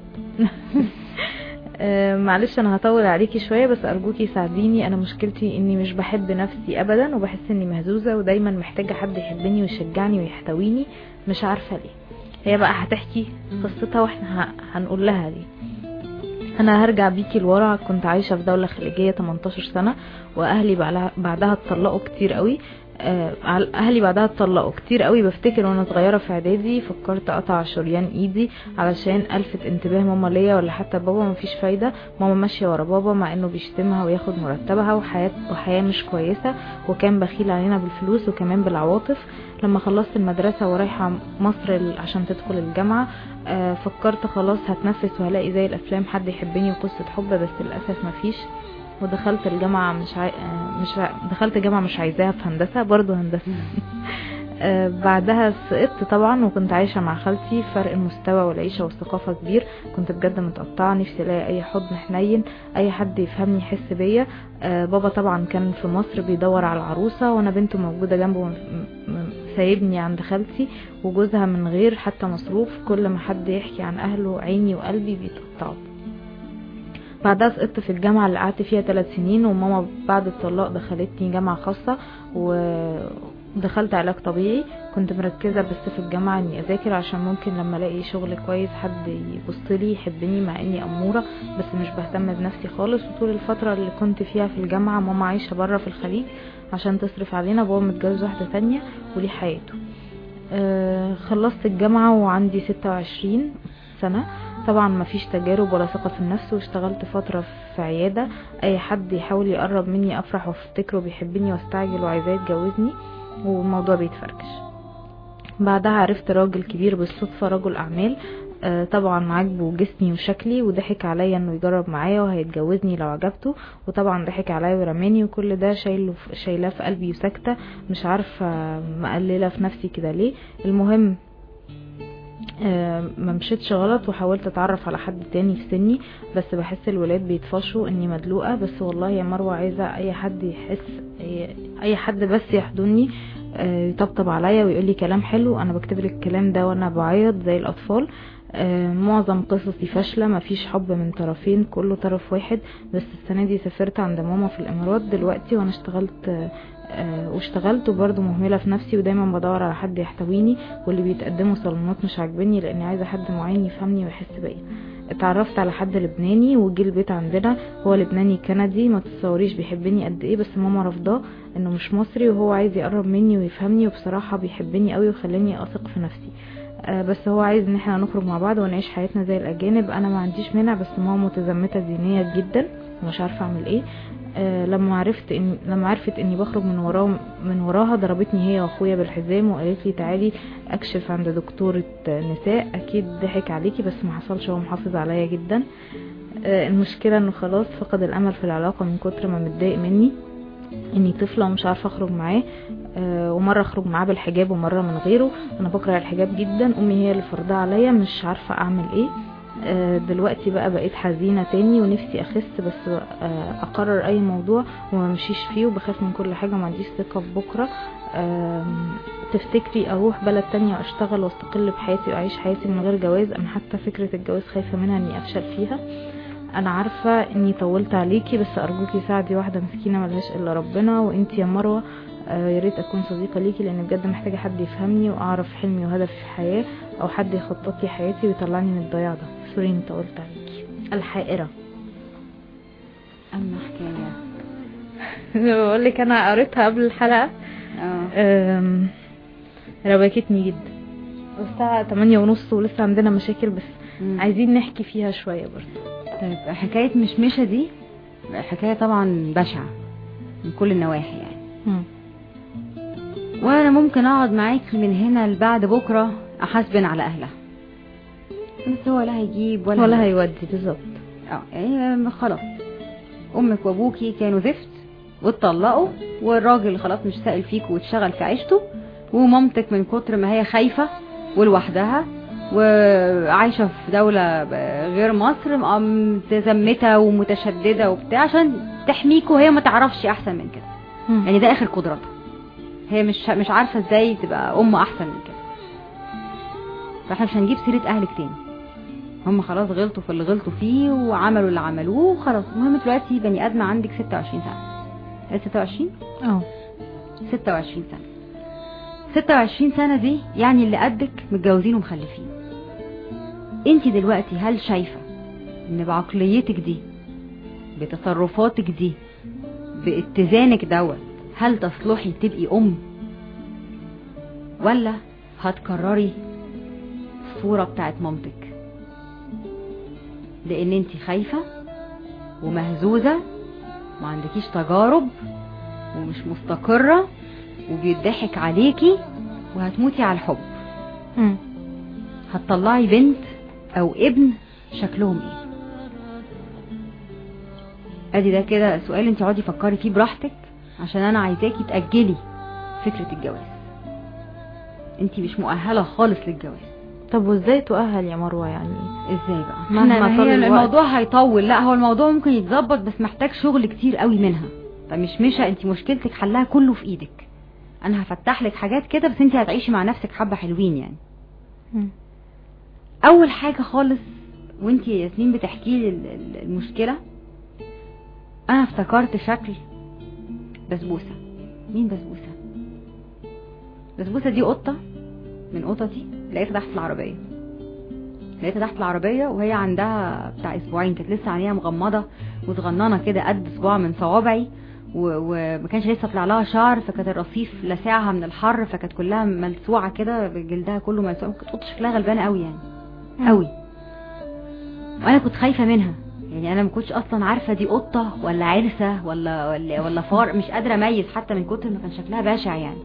آه، معلش انا هطول عليكي شويه بس ارجوكي ساعديني انا مشكلتي اني مش بحب نفسي ابدا وبحس اني مهزوزه ودايما محتاجه حد يحبني ويشجعني ويحتويني مش عارفه ليه هي بقى هتحكي قصتها واحنا ه- هنقول لها ليه انا هرجع بيكي لورا كنت عايشه في دوله خليجيه 18 سنه واهلي بعدها- بعدها اتطلقوا كتير قوي آه، عل- اهلي بعدها اتطلقوا كتير قوي بفتكر وانا صغيره في اعدادي فكرت اقطع شريان ايدي علشان الفت انتباه ماما ليا ولا حتى بابا مفيش فايده ماما ماشيه ورا بابا مع انه بيشتمها وياخد مرتبها وحياه وحياه مش كويسه وكان بخيل علينا بالفلوس وكمان بالعواطف لما خلصت المدرسه ورايحه مصر ال- عشان تدخل الجامعه آه، فكرت خلاص هتنفس وهلاقي زي الافلام حد يحبني وقصه حب بس للاسف مفيش ودخلت الجامعة مش عاي... آه، مش ع... دخلت جامعة مش عايزاها في هندسة برضو هندسة آه، بعدها سقطت طبعا وكنت عايشة مع خالتي فرق المستوى والعيشة والثقافة كبير كنت بجد متقطعة نفسي الاقي اي حضن حنين اي حد يفهمني يحس بيا آه، بابا طبعا كان في مصر بيدور على العروسة وانا بنته موجودة جنبه م- م- سايبني عند خالتي وجوزها من غير حتى مصروف كل ما حد يحكي عن اهله عيني وقلبي بيتقطعوا بعدها سقطت في الجامعة اللي قعدت فيها ثلاث سنين وماما بعد الطلاق دخلتني جامعة خاصة ودخلت علاج طبيعي كنت مركزة بس في الجامعة اني اذاكر عشان ممكن لما الاقي شغل كويس حد يبصلي يحبني مع اني امورة بس مش بهتم بنفسي خالص وطول الفترة اللي كنت فيها في الجامعة ماما عايشة برا في الخليج عشان تصرف علينا بابا متجوز واحدة تانية وليه حياته آه، خلصت الجامعة وعندي ستة وعشرين سنة طبعا مفيش تجارب ولا ثقة في النفس واشتغلت فترة في عيادة اي حد يحاول يقرب مني افرح وافتكره بيحبني واستعجل وعايزاه يتجوزني والموضوع بيتفركش بعدها عرفت راجل كبير بالصدفة رجل اعمال آه، طبعا عاجبه جسمي وشكلي وضحك عليا انه يجرب معايا وهيتجوزني لو عجبته وطبعا ضحك عليا ورماني وكل ده شايله شايلاه في قلبي وساكته مش عارفه مقلله في نفسي كده ليه المهم آه، ما مشيتش غلط وحاولت اتعرف على حد تاني في سني بس بحس الولاد بيتفشوا اني مدلوقه بس والله يا مروه عايزه اي حد يحس اي حد بس يحضني آه، يطبطب عليا ويقول لي كلام حلو انا بكتب لك الكلام ده وانا بعيط زي الاطفال آه، معظم قصصي فاشلة مفيش حب من طرفين كله طرف واحد بس السنة دي سافرت عند ماما في الامارات دلوقتي وانا اشتغلت آه، آه، واشتغلت وبرضه مهملة في نفسي ودايما بدور على حد يحتويني واللي بيتقدموا صالونات مش عاجبني لاني عايزة حد معين يفهمني ويحس بيا اتعرفت على حد لبناني وجي البيت عندنا هو لبناني كندي ما تتصوريش بيحبني قد ايه بس ماما رافضاه انه مش مصري وهو عايز يقرب مني ويفهمني وبصراحة بيحبني قوي وخلاني اثق في نفسي آه، بس هو عايز ان احنا نخرج مع بعض ونعيش حياتنا زي الاجانب انا ما عنديش مانع بس ماما متزمته دينيا جدا ومش عارفه اعمل ايه آه، لما عرفت ان لما عرفت اني بخرج من وراه من وراها ضربتني هي واخويا بالحزام وقالت لي تعالي اكشف عند دكتوره نساء اكيد ضحك عليكي بس ما حصلش هو محافظ عليا جدا آه، المشكله انه خلاص فقد الامل في العلاقه من كتر ما متضايق مني اني طفله ومش عارفه اخرج معاه آه، ومره اخرج معاه بالحجاب ومره من غيره انا بكره الحجاب جدا امي هي اللي فرضها عليا مش عارفه اعمل ايه آه، دلوقتي بقى بقيت حزينه تاني ونفسي اخس بس آه، اقرر اي موضوع وما مشيش فيه وبخاف من كل حاجه وما عنديش ثقه في بكره آم، تفتكري اروح بلد تانية واشتغل واستقل بحياتي واعيش حياتي من غير جواز انا حتى فكره الجواز خايفه منها اني افشل فيها انا عارفه اني طولت عليكي بس ارجوكي ساعدي واحده مسكينه ملهاش الا ربنا وانتي يا مروه آه، يا ريت اكون صديقه ليكي لان بجد محتاجه حد يفهمني واعرف حلمي وهدفي في الحياه او حد يخطط لي حياتي ويطلعني من الضياع ده سوري اني طولت عليكي الحائره اما حكايه بقول لك انا قريتها قبل الحلقه اه أم، روكتني جدا والساعه 8 ونص ولسه عندنا مشاكل بس مم. عايزين نحكي فيها شويه برضه طيب حكايه مشمشه دي حكايه طبعا بشعه من كل النواحي يعني مم. وانا ممكن اقعد معاكي من هنا لبعد بكره احاسبن على اهلها بس هو لا هيجيب ولا ولا هيودي. هيودي بالظبط اه يعني خلاص امك وابوكي كانوا زفت واتطلقوا والراجل خلاص مش سائل فيك واتشغل في عيشته ومامتك من كتر ما هي خايفة ولوحدها وعايشة في دولة ب- غير مصر م- متزمتة ومتشددة وبتاع عشان تحميك وهي ما تعرفش احسن من كده مم. يعني ده اخر قدراتها هي مش مش عارفة ازاي تبقى ام احسن من كده فاحنا مش هنجيب سيرة اهلك تاني هم خلاص غلطوا في اللي غلطوا فيه وعملوا اللي عملوه وخلاص المهم دلوقتي بني ادمة عندك 26 سنة هي 26 اه 26 سنة 26 سنة دي يعني اللي قدك متجوزين ومخلفين انت دلوقتي هل شايفة ان بعقليتك دي بتصرفاتك دي باتزانك دوت هل تصلحي تبقي ام ولا هتكرري الصورة بتاعت مامتك لان انت خايفة ومهزوزة ما عندكيش تجارب ومش مستقرة وبيضحك عليكي وهتموتي على الحب مم. هتطلعي بنت او ابن شكلهم ايه ادي ده كده سؤال انت اقعدي فكري فيه براحتك عشان انا عايزاكي تأجلي فكرة الجواز انت مش مؤهلة خالص للجواز طب وازاي تؤهل يا مروه يعني ازاي بقى مهما احنا طال هي الوقت. الموضوع هيطول لا هو الموضوع ممكن يتظبط بس محتاج شغل كتير قوي منها فمش مشى انت مشكلتك حلها كله في ايدك انا هفتح لك حاجات كده بس انت هتعيشي مع نفسك حبة حلوين يعني مم. اول حاجة خالص وانت يا ياسمين بتحكي لي ال- ال- المشكلة انا افتكرت شكل بسبوسه مين بسبوسه بسبوسه دي قطه من قططي لقيتها تحت العربيه لقيتها تحت العربيه وهي عندها بتاع اسبوعين كانت لسه عينيها مغمضه وصغننه كده قد صباع من صوابعي و- وما كانش لسه طلع لها شعر فكانت الرصيف لسعها من الحر فكانت كلها ملسوعه كده جلدها كله ملسوع كانت قطه شكلها غلبانه قوي يعني قوي وانا كنت خايفه منها يعني انا ما كنتش اصلا عارفه دي قطه ولا عرسه ولا ولا ولا فار مش قادره اميز حتى من كتر ما كان شكلها بشع يعني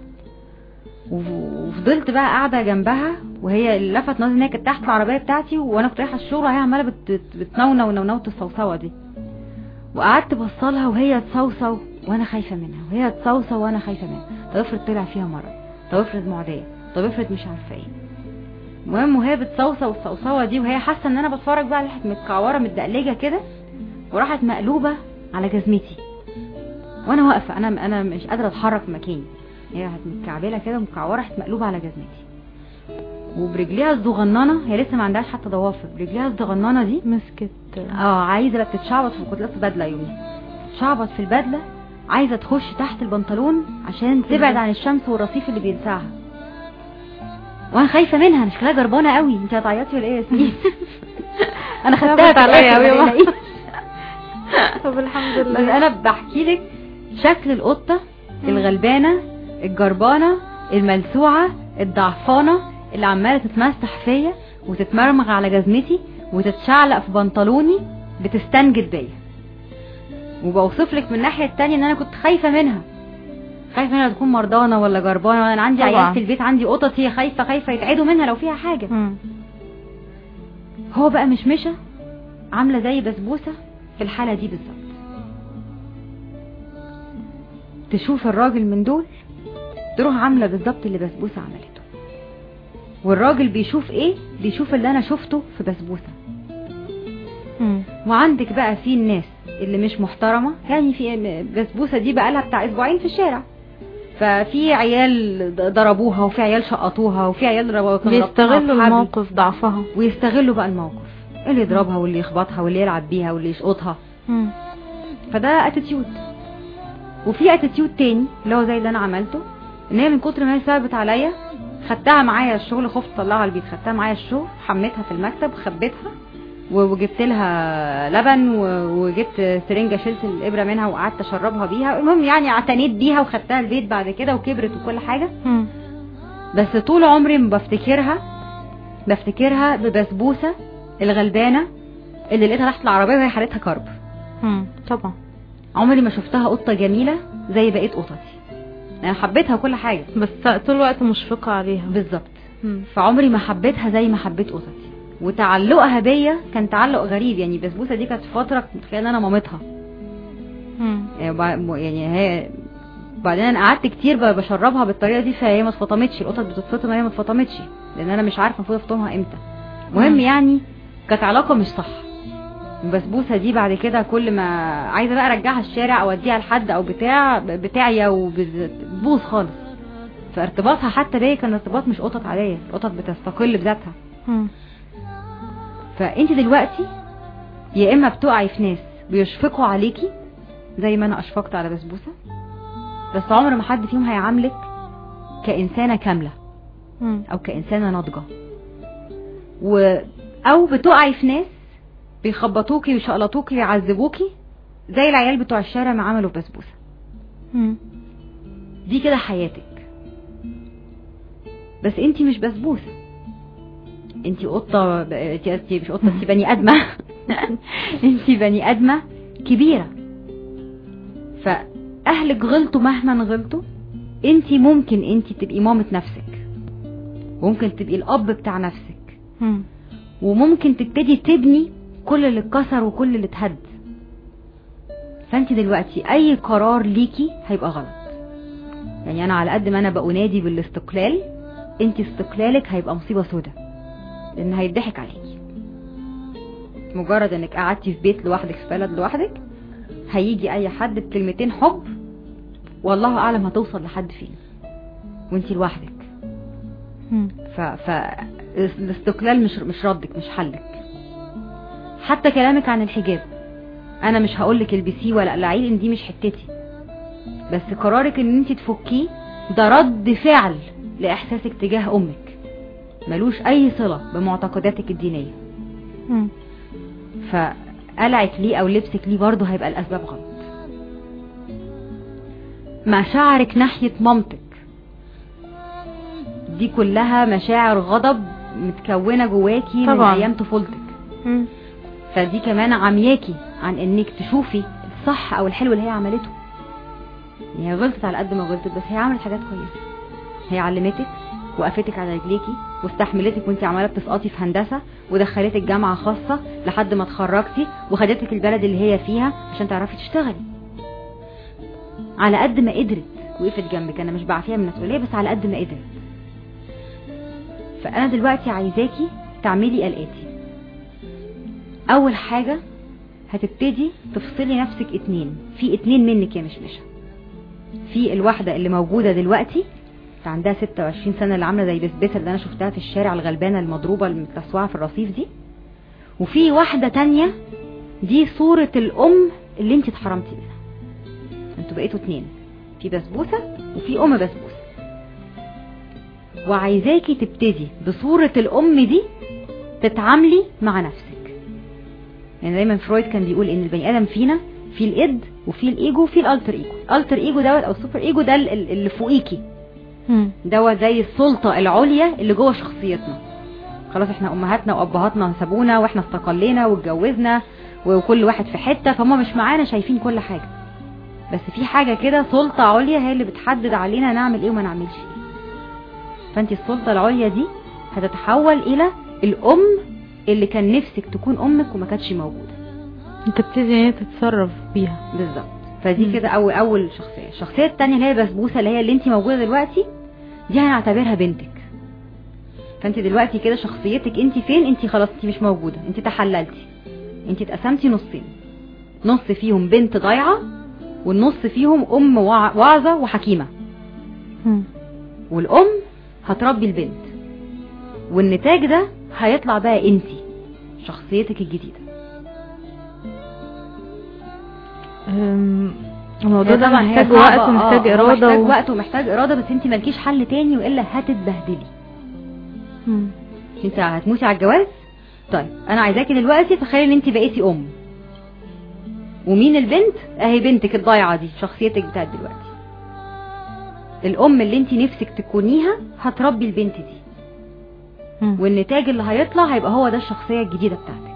و- وفضلت بقى قاعده جنبها وهي اللي لفت نظري ان هي كانت تحت العربيه بتاعتي وانا كنت رايحه الشغل وهي عماله بت- بت- بتنونو نونوت الصوصوه دي وقعدت بصلها وهي تصوصو وانا خايفه منها وهي تصوصو وانا خايفه منها طب افرض طلع فيها مرض طب افرض معديه طب افرض مش عارفه ايه المهم وهي بتصوصو الصوصوه دي وهي حاسه ان انا بتفرج بقى راحت متكعوره متدقلجه كده وراحت مقلوبه على جزمتي وانا واقفه انا انا مش قادره اتحرك من مكاني هي راحت متكعبله كده ومكعوره راحت مقلوبه على جزمتي وبرجليها الصغننه هي لسه ما عندهاش حتى ضوافر برجليها الصغننه دي مسكت اه عايزه بقى تتشعبط في كنت لابسه بدله يومي تتشعبط في البدله عايزه تخش تحت البنطلون عشان تبعد عن الشمس والرصيف اللي بيلسعها وانا خايفه منها انا شكلها جربانه قوي انت هتعيطي ولا ايه يا ياسمين انا خدتها خافت في عليا الآخر، أوي ما بقى. تقلقيش. طب الحمد بس لله انا بحكي لك شكل القطه الغلبانه الجربانه الملسوعه الضعفانه اللي عماله تتمسح فيا وتتمرمغ على جزمتي وتتشعلق في بنطلوني بتستنجد بيا وبوصف لك من الناحيه التانية ان انا كنت خايفه منها خايفه منها تكون مرضانه ولا جربانه وانا عندي طبعا. عيال في البيت عندي قطط هي خايفه خايفه يتعدوا منها لو فيها حاجه مم. هو بقى مشمشه عامله زي بسبوسه في الحاله دي بالظبط تشوف الراجل من دول تروح عامله بالظبط اللي بسبوسه عملته والراجل بيشوف ايه بيشوف اللي انا شفته في بسبوسه مم. وعندك بقى في الناس اللي مش محترمه يعني في بسبوسه دي بقى لها بتاع اسبوعين في الشارع ففي عيال ضربوها وفي عيال شقطوها وفي عيال ربطوها في بيستغلوا حبل. الموقف ضعفها ويستغلوا بقى الموقف اللي يضربها واللي يخبطها واللي يلعب بيها واللي يشقطها مم. فده اتيتيود وفي اتيتيود تاني اللي هو زي اللي انا عملته ان هي من كتر ما هي صعبت عليا خدتها معايا الشغل خفت اطلعها البيت خدتها معايا الشغل حميتها في المكتب خبيتها و- وجبت لها لبن و- وجبت سرنجه شلت الابره منها وقعدت اشربها بيها المهم يعني اعتنيت بيها وخدتها البيت بعد كده وكبرت وكل حاجه مم. بس طول عمري ما بفتكرها بفتكرها ببسبوسه الغلبانه اللي لقيتها تحت العربيه وهي حالتها كرب مم. طبعا عمري ما شفتها قطه جميله زي بقيه قططي انا حبيتها وكل حاجه بس طول الوقت مشفقة عليها بالظبط مم. فعمري ما حبيتها زي ما حبيت قططي وتعلقها بيا كان تعلق غريب يعني بسبوسه دي كانت فتره كنت متخيله ان انا مامتها مم. يعني وبع- يعني هي بعدين انا قعدت كتير ب- بشربها بالطريقه دي فهي ما اتفطمتش القطط بتتفطم هي ما اتفطمتش لان انا مش عارفه المفروض افطمها امتى المهم مم. يعني كانت علاقه مش صح البسبوسه دي بعد كده كل ما عايزه بقى ارجعها الشارع او اديها لحد او بتاع بتاعيا وبتبوظ خالص فارتباطها حتى بيا كان ارتباط مش قطط عاديه القطط بتستقل بذاتها مم. فانت دلوقتي يا اما بتقعي في ناس بيشفقوا عليكي زي ما انا اشفقت على بسبوسه بس عمر ما حد فيهم هيعاملك كانسانه كامله مم. او كانسانه ناضجه و او بتقعي في ناس بيخبطوكي ويشقلطوكي ويعذبوكي زي العيال بتوع الشارع ما عملوا في بسبوسه مم. دي كده حياتك بس انت مش بسبوسه انت قطه ب- انت انت مش قطه انت بني ادمه انت بني ادمه كبيره فاهلك غلطوا مهما غلطوا انت ممكن انت تبقي مامة نفسك وممكن تبقي الاب بتاع نفسك مم. وممكن تبتدي تبني كل اللي اتكسر وكل اللي اتهد فانت دلوقتي اي قرار ليكي هيبقى غلط يعني انا على قد ما انا بأنادي بالاستقلال انت استقلالك هيبقى مصيبة سودة لان هيضحك عليكي مجرد انك قعدتي في بيت لوحدك في بلد لوحدك هيجي اي حد بكلمتين حب والله اعلم هتوصل لحد فين وانت لوحدك مم. ف... ف... الاستقلال مش مش ردك مش حلك حتى كلامك عن الحجاب انا مش هقولك البسيه ولا اقلعيه لان دي مش حتتي بس قرارك ان انت تفكيه ده رد فعل لاحساسك تجاه امك ملوش اي صلة بمعتقداتك الدينية مم. فقلعك ليه او لبسك ليه برضه هيبقى الاسباب غلط مشاعرك ناحية مامتك دي كلها مشاعر غضب متكونة جواكي من طبعاً. ايام طفولتك مم. فدي كمان عمياكي عن انك تشوفي الصح او الحلو اللي هي عملته هي غلطت على قد ما غلطت بس هي عملت حاجات كويسة هي علمتك وقفتك على رجليكي واستحملتك وانت عماله بتسقطي في هندسه ودخلتك جامعه خاصه لحد ما اتخرجتي وخدتك البلد اللي هي فيها عشان تعرفي تشتغلي على قد ما قدرت وقفت جنبك انا مش بعفيها من المسؤوليه بس على قد ما قدرت فانا دلوقتي عايزاكي تعملي الاتي اول حاجه هتبتدي تفصلي نفسك اتنين في اتنين منك يا مشمشه في الواحده اللي موجوده دلوقتي اللي عندها 26 سنه اللي عامله زي بسبسه اللي انا شفتها في الشارع الغلبانه المضروبه المتلسوعه في الرصيف دي وفي واحده تانية دي صوره الام اللي انت اتحرمتي منها انتوا بقيتوا اتنين في بسبوسه وفي ام بسبوسه وعايزاكي تبتدي بصوره الام دي تتعاملي مع نفسك يعني دايما فرويد كان بيقول ان البني ادم فينا في الاد وفي الايجو وفي الالتر ايجو الالتر ايجو دوت او السوبر ايجو ده ال- ال- اللي فوقيكي مم. دوت زي السلطة العليا اللي جوه شخصيتنا خلاص احنا امهاتنا وابهاتنا سابونا واحنا استقلينا واتجوزنا وكل واحد في حتة فهم مش معانا شايفين كل حاجة بس في حاجة كده سلطة عليا هي اللي بتحدد علينا نعمل ايه وما نعملش ايه فانت السلطة العليا دي هتتحول الى الام اللي كان نفسك تكون امك وما كانتش موجودة تبتدي ان هي تتصرف بيها بالظبط فدي مم. كده اول اول شخصيه الشخصيه الثانيه اللي هي بسبوسه اللي هي اللي انت موجوده دلوقتي دي هنعتبرها بنتك فانت دلوقتي كده شخصيتك انت فين انت خلاص انت مش موجوده انت تحللتي انت اتقسمتي نصين نص فيهم بنت ضايعه والنص فيهم ام وع- واعظه وحكيمه مم. والام هتربي البنت والنتاج ده هيطلع بقى انت شخصيتك الجديده أم، الموضوع هي ده طبعاً هي محتاج صعبة، وقت ومحتاج آه، هو اراده محتاج و... وقت ومحتاج اراده بس انت مالكيش حل تاني والا هتتبهدلي مم. انت هتموتي على الجواز طيب انا عايزاكي دلوقتي تخيلي ان انت بقيتي ام ومين البنت اهي بنتك الضايعه دي شخصيتك بتاعت دلوقتي الام اللي انت نفسك تكونيها هتربي البنت دي مم. والنتاج اللي هيطلع هيبقى هو ده الشخصيه الجديده بتاعتك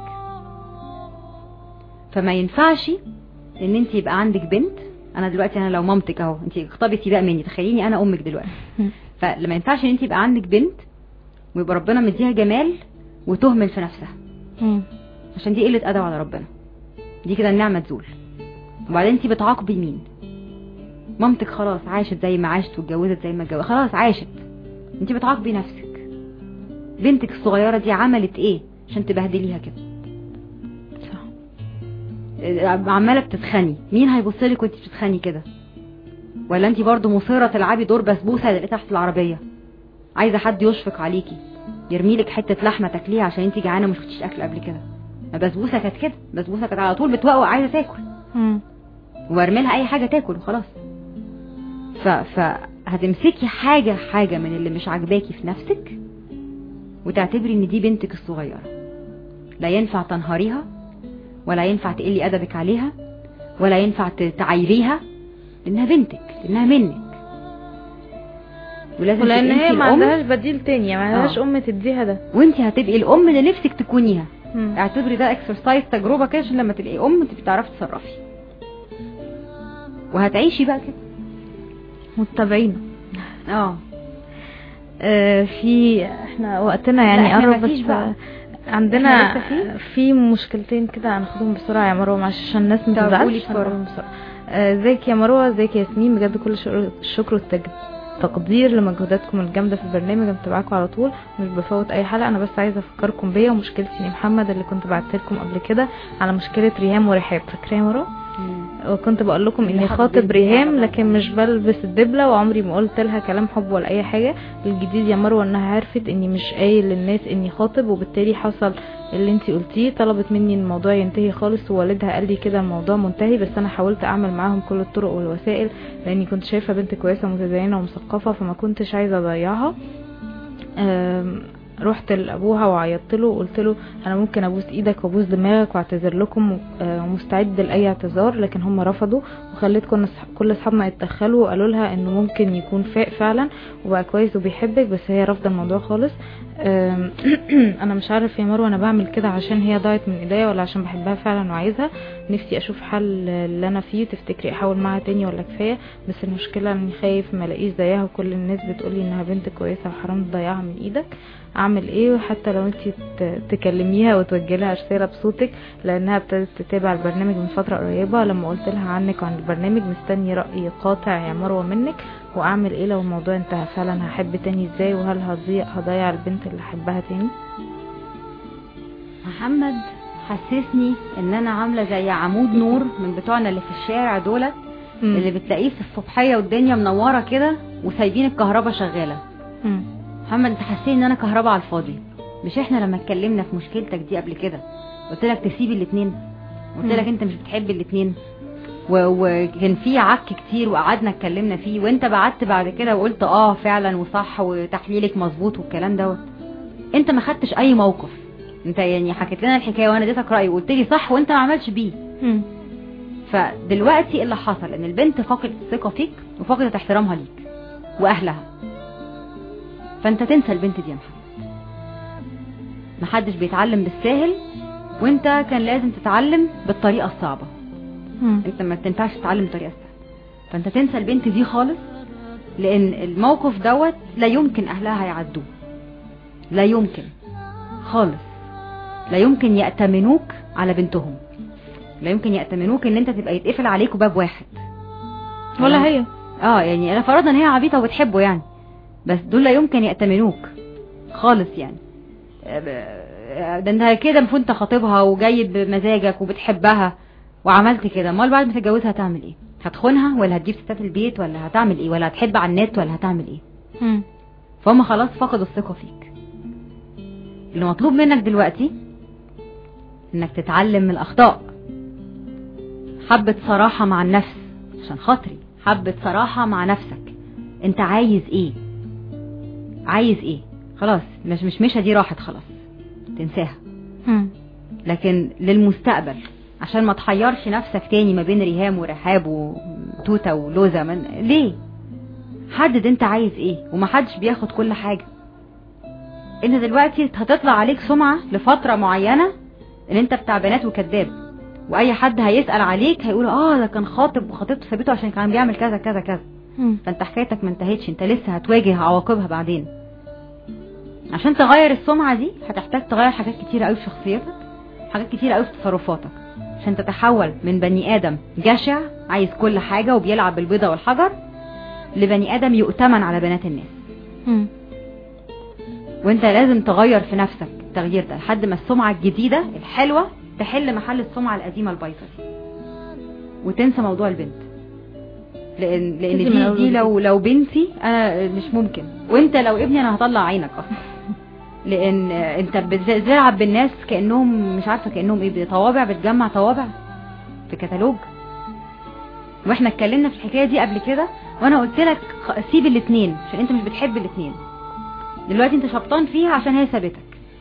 فما ينفعش ان انت يبقى عندك بنت انا دلوقتي انا لو مامتك اهو انت اقتبسي بقى مني تخيليني انا امك دلوقتي مم. فلما ينفعش ان انت يبقى عندك بنت ويبقى ربنا مديها جمال وتهمل في نفسها مم. عشان دي قله ادب على ربنا دي كده النعمه تزول وبعدين انت بتعاقبي مين مامتك خلاص عاشت زي ما عاشت واتجوزت زي ما اتجوزت خلاص عاشت انت بتعاقبي نفسك بنتك الصغيره دي عملت ايه عشان تبهدليها كده صح عماله بتتخني مين هيبص لك وانت بتتخني كده ولا انت برضو مصره تلعبي دور بسبوسه اللي تحت العربيه عايزه حد يشفق عليكي يرمي لك حته لحمه تاكليها عشان انت جعانه وما شفتيش اكل قبل كده ما بسبوسه كانت كده بسبوسه كانت على طول بتوقع عايزه تاكل مم. وارمي لها اي حاجه تاكل وخلاص ف فهتمسكي حاجه حاجه من اللي مش عاجباكي في نفسك وتعتبري ان دي بنتك الصغيره لا ينفع تنهاريها ولا ينفع تقلي ادبك عليها ولا ينفع ت- تعايريها لانها بنتك لانها منك ولازم ولان تبقي هي انتي ما الام عندهاش بديل تاني يعني ما عندهاش آه. ام تديها ده وانت هتبقي الام اللي نفسك تكونيها مم. اعتبري ده اكسرسايز تجربه كده عشان لما تبقي ام تبقي تعرفي تتصرفي وهتعيشي بقى كده متابعين اه آه، في احنا وقتنا يعني لا، احنا قرب مفيش بس بقى. عندنا احنا لسه في؟ في مشكلتين كده هناخدهم بسرعه يا مروه معلش عشان الناس ما طب تزعلش قولي بسرعة. هنقولهم بسرعه آه، ازيك يا مروه ازيك يا ياسمين بجد كل الشكر- الشكر والتقدير لمجهوداتكم الجامده في البرنامج انا متابعاكم على طول مش بفوت اي حلقه انا بس عايزه افكركم بيا ومشكلتي اني محمد اللي كنت بعت لكم قبل كده على مشكله ريهام ورحاب فاكره يا مروه وكنت بقول لكم اني اللي خاطب حبيت ريهام بيها لكن مش بلبس الدبله وعمري ما قلت لها كلام حب ولا اي حاجه الجديد يا مروه انها عرفت اني مش قايل للناس اني خاطب وبالتالي حصل اللي انتي قلتيه طلبت مني الموضوع ينتهي خالص ووالدها قال لي كده الموضوع منتهي بس انا حاولت اعمل معاهم كل الطرق والوسائل لاني كنت شايفه بنت كويسه متدينه ومثقفه فما كنتش عايزه اضيعها أم، رحت لابوها وعيطت له وقلت له انا ممكن ابوس ايدك وابوس دماغك واعتذر لكم آه، ومستعد لاي اعتذار لكن هم رفضوا وخليت كل أصح- كل اصحابنا يتدخلوا وقالوا لها انه ممكن يكون فاق فعلا وبقى كويس وبيحبك بس هي رافضه الموضوع خالص أم، انا مش عارف يا مروه انا بعمل كده عشان هي ضاعت من ايديا ولا عشان بحبها فعلا وعايزها نفسي اشوف حل اللي انا فيه تفتكري احاول معاها تاني ولا كفايه بس المشكله اني خايف ما الاقيش زيها وكل الناس بتقولي انها بنت كويسه وحرام تضيعها من ايدك اعمل ايه وحتى لو انت تكلميها وتوجهي لها رساله بصوتك لانها ابتدت تتابع البرنامج من فتره قريبه لما قلت لها عنك وعن البرنامج مستني راي قاطع يا مروه منك واعمل ايه لو الموضوع انتهى فعلا هحب تاني ازاي وهل هضيع هضيع البنت اللي احبها تاني محمد حسسني ان انا عامله زي عمود نور من بتوعنا اللي في الشارع دولت اللي بتلاقيه في الصبحيه والدنيا منوره كده وسايبين الكهرباء شغاله مم. محمد انت حسيت ان انا كهرباء على الفاضي مش احنا لما اتكلمنا في مشكلتك دي قبل كده قلت لك تسيب الاتنين قلت لك مم. انت مش بتحب الاتنين و- وكان في عك كتير وقعدنا اتكلمنا فيه وانت بعدت بعد كده وقلت اه فعلا وصح وتحليلك مظبوط والكلام دوت انت ما خدتش اي موقف انت يعني حكيت لنا الحكايه وانا اديتك رايي وقلت لي صح وانت ما عملتش بيه مم. فدلوقتي اللي حصل ان البنت فقدت الثقه فيك وفقدت احترامها ليك واهلها فانت تنسى البنت دي يا محمد محدش بيتعلم بالساهل وانت كان لازم تتعلم بالطريقه الصعبه مم. انت ما تنفعش تتعلم بطريقه سهله فانت تنسى البنت دي خالص لان الموقف دوت لا يمكن اهلها هيعدوه لا يمكن خالص لا يمكن يأتمنوك على بنتهم لا يمكن يأتمنوك ان انت تبقى يتقفل عليكوا باب واحد ولا هي اه يعني انا فرضنا ان هي عبيطه وبتحبه يعني بس دول لا يمكن يأتمنوك خالص يعني آه، ده انت كده المفروض انت خاطبها وجاي بمزاجك وبتحبها وعملت كده امال بعد ما تتجوزها هتعمل ايه هتخونها ولا هتجيب ستات البيت ولا هتعمل ايه ولا هتحب على النت ولا هتعمل ايه مم. فهم خلاص فقدوا الثقه فيك اللي مطلوب منك دلوقتي انك تتعلم من الاخطاء حبة صراحة مع النفس عشان خاطري حبة صراحة مع نفسك انت عايز ايه عايز ايه خلاص مش مش مشى دي راحت خلاص تنساها مم. لكن للمستقبل عشان ما تحيرش نفسك تاني ما بين ريهام ورحاب وتوته ولوزة من ليه حدد انت عايز ايه ومحدش بياخد كل حاجة انت دلوقتي هتطلع عليك سمعة لفترة معينة ان انت بتاع بنات وكذاب واي حد هيسأل عليك هيقول اه ده كان خاطب وخطيبته سابته عشان كان بيعمل كذا كذا كذا مم. فانت حكايتك ما انتهتش انت لسه هتواجه عواقبها بعدين عشان تغير السمعة دي هتحتاج تغير حاجات كتيرة قوي في شخصيتك حاجات كتيرة قوي في تصرفاتك عشان تتحول من بني ادم جشع عايز كل حاجة وبيلعب بالبيضة والحجر لبني ادم يؤتمن على بنات الناس مم. وانت لازم تغير في نفسك التغيير ده لحد ما السمعة الجديدة الحلوة تحل محل السمعة القديمة البايظة دي وتنسى موضوع البنت لان لان تبتدي من دي أول دي وجديد. لو لو بنتي انا مش ممكن وانت لو ابني انا هطلع عينك اصلا لان انت بتلعب بالناس كانهم مش عارفه كانهم ايه طوابع بتجمع طوابع في كتالوج واحنا اتكلمنا في الحكايه دي قبل كده وانا قلت لك خ- سيب الاثنين عشان انت مش بتحب الاثنين دلوقتي انت شبطان فيها عشان هي سابتك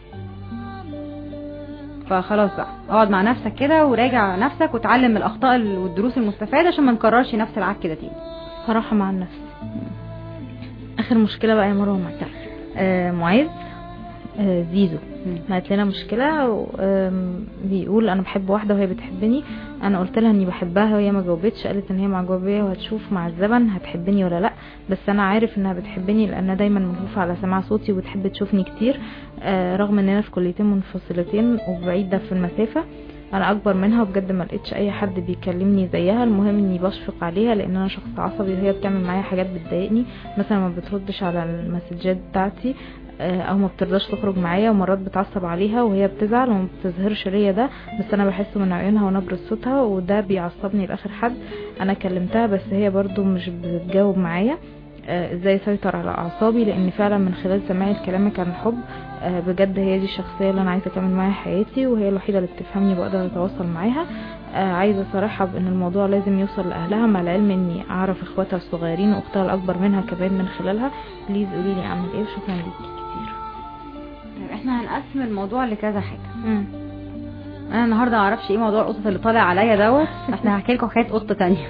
فخلاص بقى اقعد مع نفسك كده وراجع نفسك وتعلم من الاخطاء ال- والدروس المستفاده عشان ما نكررش نفس العك ده تاني صراحة مع النفس اخر مشكلة بقى يا مروة معاك آه معاذ آه زيزو مم. بعت لنا مشكلة و- آم، بيقول انا بحب واحدة وهي بتحبني انا قلت لها اني بحبها وهي ما جاوبتش قالت ان هي معجبة بيا وهتشوف مع الزمن هتحبني ولا لا بس انا عارف انها بتحبني لانها دايما ملهوفة على سماع صوتي وبتحب تشوفني كتير آه رغم اننا في كليتين منفصلتين وبعيدة في المسافة انا اكبر منها وبجد ما لقيتش اي حد بيكلمني زيها المهم اني بشفق عليها لان انا شخص عصبي وهي بتعمل معايا حاجات بتضايقني مثلا ما بتردش على المسجات بتاعتي آه، او ما بترضاش تخرج معايا ومرات بتعصب عليها وهي بتزعل وما بتظهرش ليا ده بس انا بحسه من عيونها ونبرة صوتها وده بيعصبني لاخر حد انا كلمتها بس هي برضو مش بتجاوب معايا آه، ازاي اسيطر على اعصابي لان فعلا من خلال سماعي لكلامك عن الحب آه، بجد هي دي الشخصيه اللي انا عايزه اكمل معاها حياتي وهي الوحيده اللي بتفهمني بقدر اتواصل معاها آه، عايزه صراحه بان الموضوع لازم يوصل لاهلها مع العلم اني اعرف اخواتها الصغيرين واختها الاكبر منها كمان من خلالها بليز قولي لي اعمل ايه وشكرا ليكي كتير طيب احنا هنقسم الموضوع لكذا حاجه مم. انا النهارده ما اعرفش ايه موضوع القطط اللي طالع عليا دوت احنا هحكي لكم حكايه قطه تانية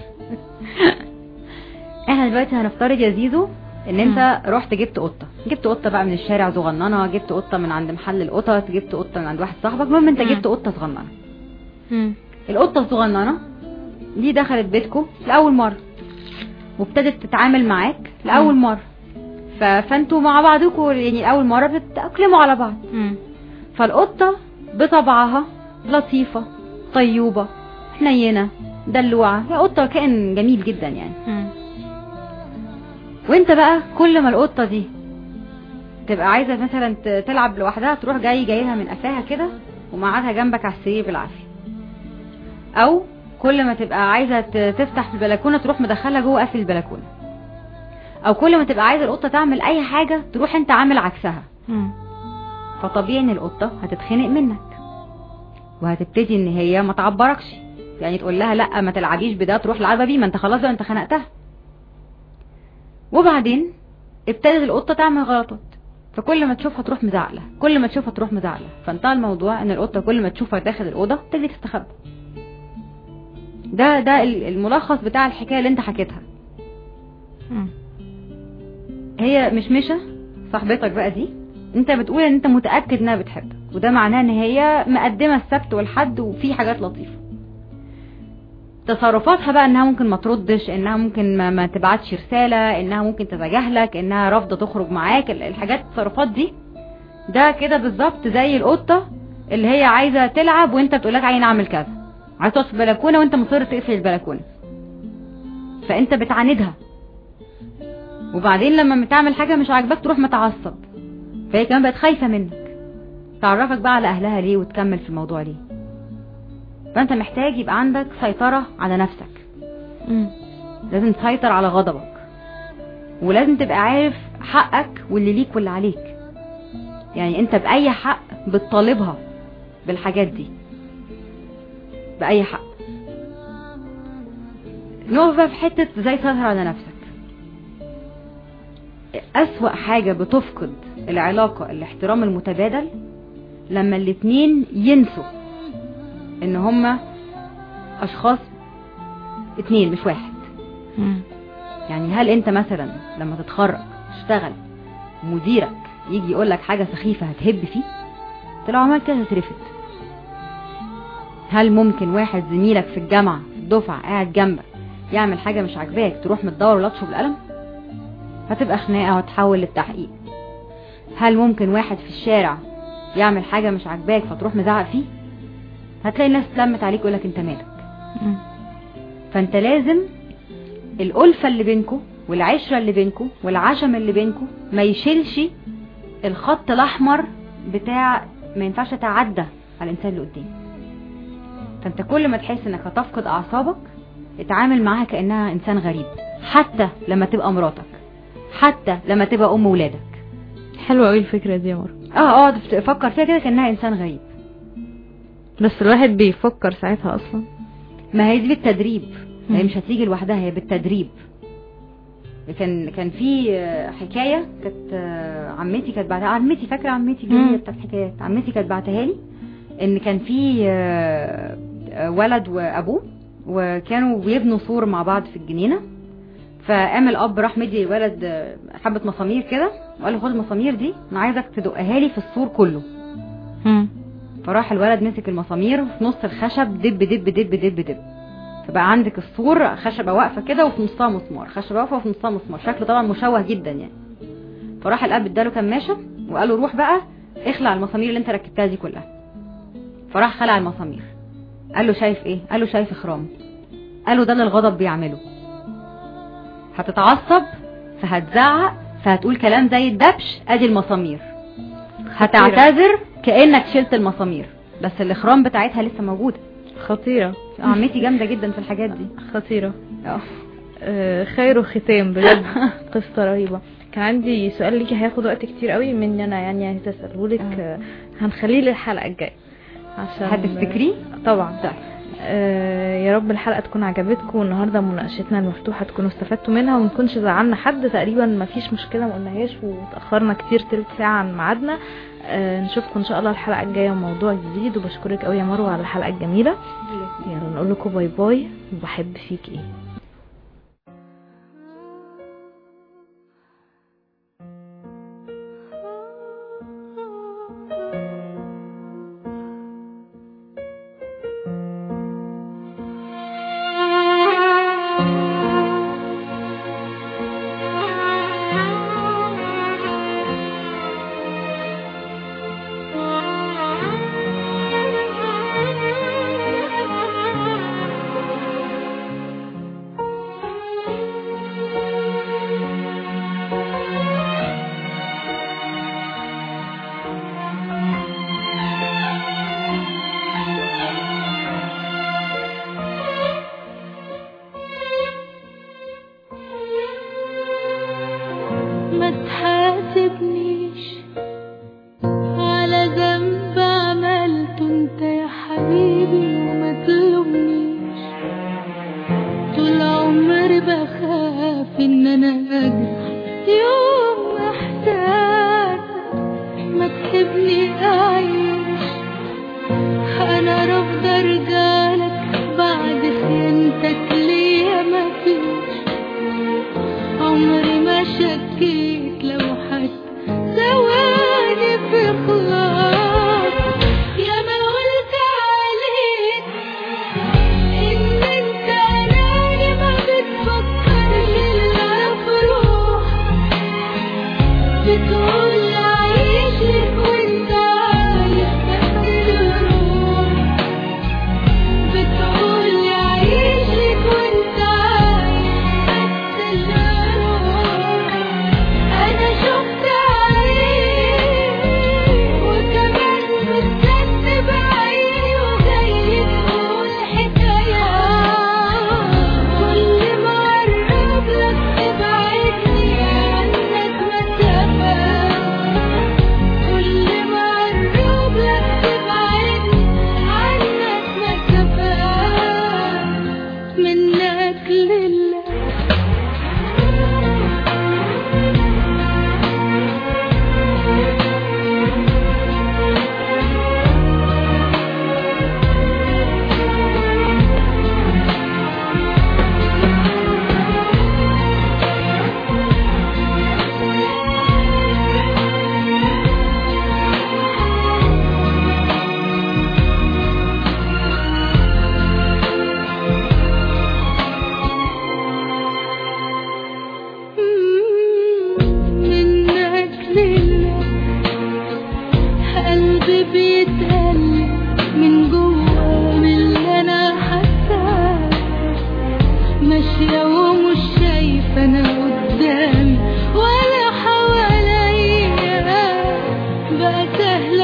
احنا دلوقتي هنفترض يا زيزو ان انت رحت جبت قطه جبت قطه بقى من الشارع صغننه جبت قطه من عند محل القطط جبت قطه من عند واحد صاحبك المهم انت مم. جبت قطه صغننه مم. القطه الصغننه دي دخلت بيتكم لاول مره وابتدت تتعامل معاك لاول مم. مره ف... فانتوا مع بعضكم يعني لاول مره بتتاقلموا على بعض مم. فالقطة بطبعها لطيفة طيوبة حنينة دلوعة هي قطة كائن جميل جدا يعني مم. وانت بقى كل ما القطة دي تبقى عايزة مثلا ت- تلعب لوحدها تروح جاي جايلها من قفاها كده ومقعدها جنبك على السرير بالعافية او كل ما تبقى عايزة ت- تفتح في البلكونة تروح مدخلها جوه قافل البلكونة او كل ما تبقى عايزة القطة تعمل اي حاجة تروح انت عامل عكسها مم. فطبيعي ان القطة هتتخنق منك وهتبتدي ان هي ما تعبركش يعني تقول لها لا ما تلعبيش بده تروح لعبة بيه ما انت خلاص بقى انت خنقتها وبعدين ابتدت القطة تعمل غلطات فكل ما تشوفها تروح مزعلة كل ما تشوفها تروح مزعلة فانتهى الموضوع ان القطة كل ما تشوفها داخل الأوضة تجري تستخبى ده ده ال- الملخص بتاع الحكاية اللي انت حكيتها مم. هي مش مشة صاحبتك بقى دي انت بتقول ان انت متأكد انها بتحبك وده معناه ان هي مقدمة السبت والحد وفي حاجات لطيفة تصرفاتها بقى انها ممكن ما تردش انها ممكن ما, ما تبعتش رسالة انها ممكن تتجاهلك انها رافضة تخرج معاك ال- الحاجات التصرفات دي ده كده بالظبط زي القطة اللي هي عايزة تلعب وانت بتقولك عايز اعمل كذا عايز تقعد في البلكونة وانت مصر تقفل البلكونة فانت بتعاندها وبعدين لما بتعمل حاجة مش عاجباك تروح متعصب فهي كمان بقت خايفة منك تعرفك بقى على اهلها ليه وتكمل في الموضوع ليه فانت محتاج يبقى عندك سيطرة على نفسك مم. لازم تسيطر على غضبك ولازم تبقى عارف حقك واللي ليك واللي عليك يعني انت بأي حق بتطالبها بالحاجات دي بأي حق نقف بقى في حتة ازاي تسيطر على نفسك أسوأ حاجة بتفقد العلاقة الاحترام المتبادل لما الاتنين ينسوا ان هما اشخاص اتنين مش واحد مم. يعني هل انت مثلا لما تتخرج تشتغل مديرك يجي يقول لك حاجة سخيفة هتهب فيه انت لو عملت كده هترفد هل ممكن واحد زميلك في الجامعة في الدفعة قاعد جنبك يعمل حاجة مش عاجباك تروح متدور ولطشه بالقلم هتبقى خناقة وتحول للتحقيق هل ممكن واحد في الشارع يعمل حاجة مش عاجباك فتروح مزعق فيه هتلاقي الناس اتلمت عليك يقولك انت مالك مم. فانت لازم الألفة اللي بينكو والعشرة اللي بينكو والعشم اللي بينكو ما يشيلش الخط الأحمر بتاع ما ينفعش تعدى على الإنسان اللي قدامك فانت كل ما تحس انك هتفقد أعصابك اتعامل معاها كأنها إنسان غريب حتى لما تبقى مراتك حتى لما تبقى أم ولادك حلوة قوي الفكرة دي يا مروة اه اه فكر فيها كده كأنها إنسان غريب بس الواحد بيفكر ساعتها اصلا ما هي دي بالتدريب هي مم. مش هتيجي لوحدها هي بالتدريب كان كان في آه، حكايه كانت آه، عمتي كانت بعتها عمتي فاكره عمتي الجميله مم. بتاعت الحكايات عمتي كانت بعتها لي ان كان في آه، آه، ولد وابوه وكانوا بيبنوا سور مع بعض في الجنينه فقام الاب راح مدي الولد آه، حبه مسامير كده وقال له خد المسامير دي انا عايزك تدقها لي في السور كله مم. فراح الولد مسك المسامير وفي نص الخشب دب دب دب دب دب فبقى عندك السور خشبه واقفه كده وفي نصها مسمار خشبه واقفه وفي نصها مسمار شكله طبعا مشوه جدا يعني فراح الاب اداله كماشه وقال له روح بقى اخلع المسامير اللي انت ركبتها دي كلها فراح خلع المسامير قال له شايف ايه قال له شايف اخرام قال له ده اللي الغضب بيعمله هتتعصب فهتزعق فهتقول كلام زي الدبش ادي المسامير هتعتذر كانك شلت المسامير بس الاخرام بتاعتها لسه موجوده خطيرة عمتي جامده جدا في الحاجات دي خطيرة اه آه، خير ختام بجد قصة رهيبة كان عندي سؤال ليكي هياخد وقت كتير قوي مني انا يعني هتسألهولك آه. آه، هنخليه للحلقة الجاية عشان هتفتكريه؟ طبعا طيب. آه يا رب الحلقة تكون عجبتكم والنهاردة مناقشتنا المفتوحة تكونوا استفدتوا منها وما نكونش زعلنا حد تقريبا ما فيش مشكلة ما قلناهاش وتأخرنا كتير تلت ساعة عن ميعادنا آه نشوفكم ان شاء الله الحلقة الجاية وموضوع جديد وبشكرك قوي يا مروة على الحلقة الجميلة يلا نقول لكم باي باي وبحب فيك ايه ما تحاسبنيش على ذنب عملته انت يا حبيبي وما تلومنيش طول عمري بخاف ان انا اجرح يوم احساسك ما تسيبني اعيش انا رافضه ارجعلك بعد خيانتك ليا مفيش عمري ما شكيت لو حتى ثواني في خلاص يا ما قلت عليك ان انت اناني ما بتفكرش الا في روحك بتقول عايش لك وانت عايش تقتل روحك بتقول عايش لك وانت عايش تقتل روحك انا شفت عينيك وكمان بتكذب عيني وجاي تقول حكايات كل ما اقرب لك تبعدني عنك مسافات كل ما اقرب لك تبعدني عنك مسافات منك لله منك لله قلبي بيتقلب من جوا من اللي انا حاساه ماشية ومش شايفة انا قدامي ولا حواليا بقى سهل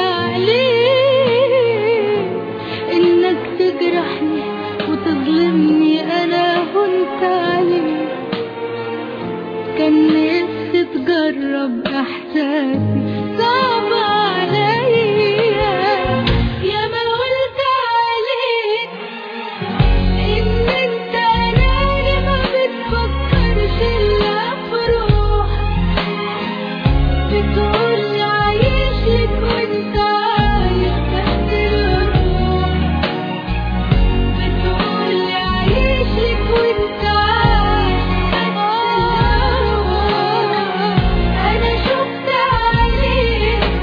عليك انك تجرحني وتظلمني انا هنت عليك كان نفسي تجرب احساسي صعب عليا يا ما قلت عليك ان انت اناني ما بتفكرش الا في روحك بتقول عايش لك وانت عايش تقتل روحك بتقول عايش لك وانت عايش تقتل روحك انا شفت عليك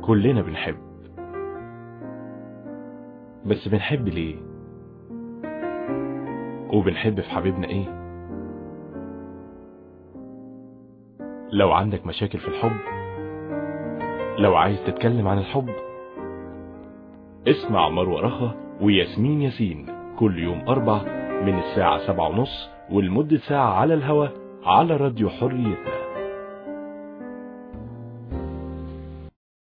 كلنا بنحب بس بنحب ليه وبنحب في حبيبنا ايه لو عندك مشاكل في الحب لو عايز تتكلم عن الحب اسمع مروة رخا وياسمين ياسين كل يوم أربع من الساعة سبعة ونص ولمدة ساعة على الهوا على راديو حريتنا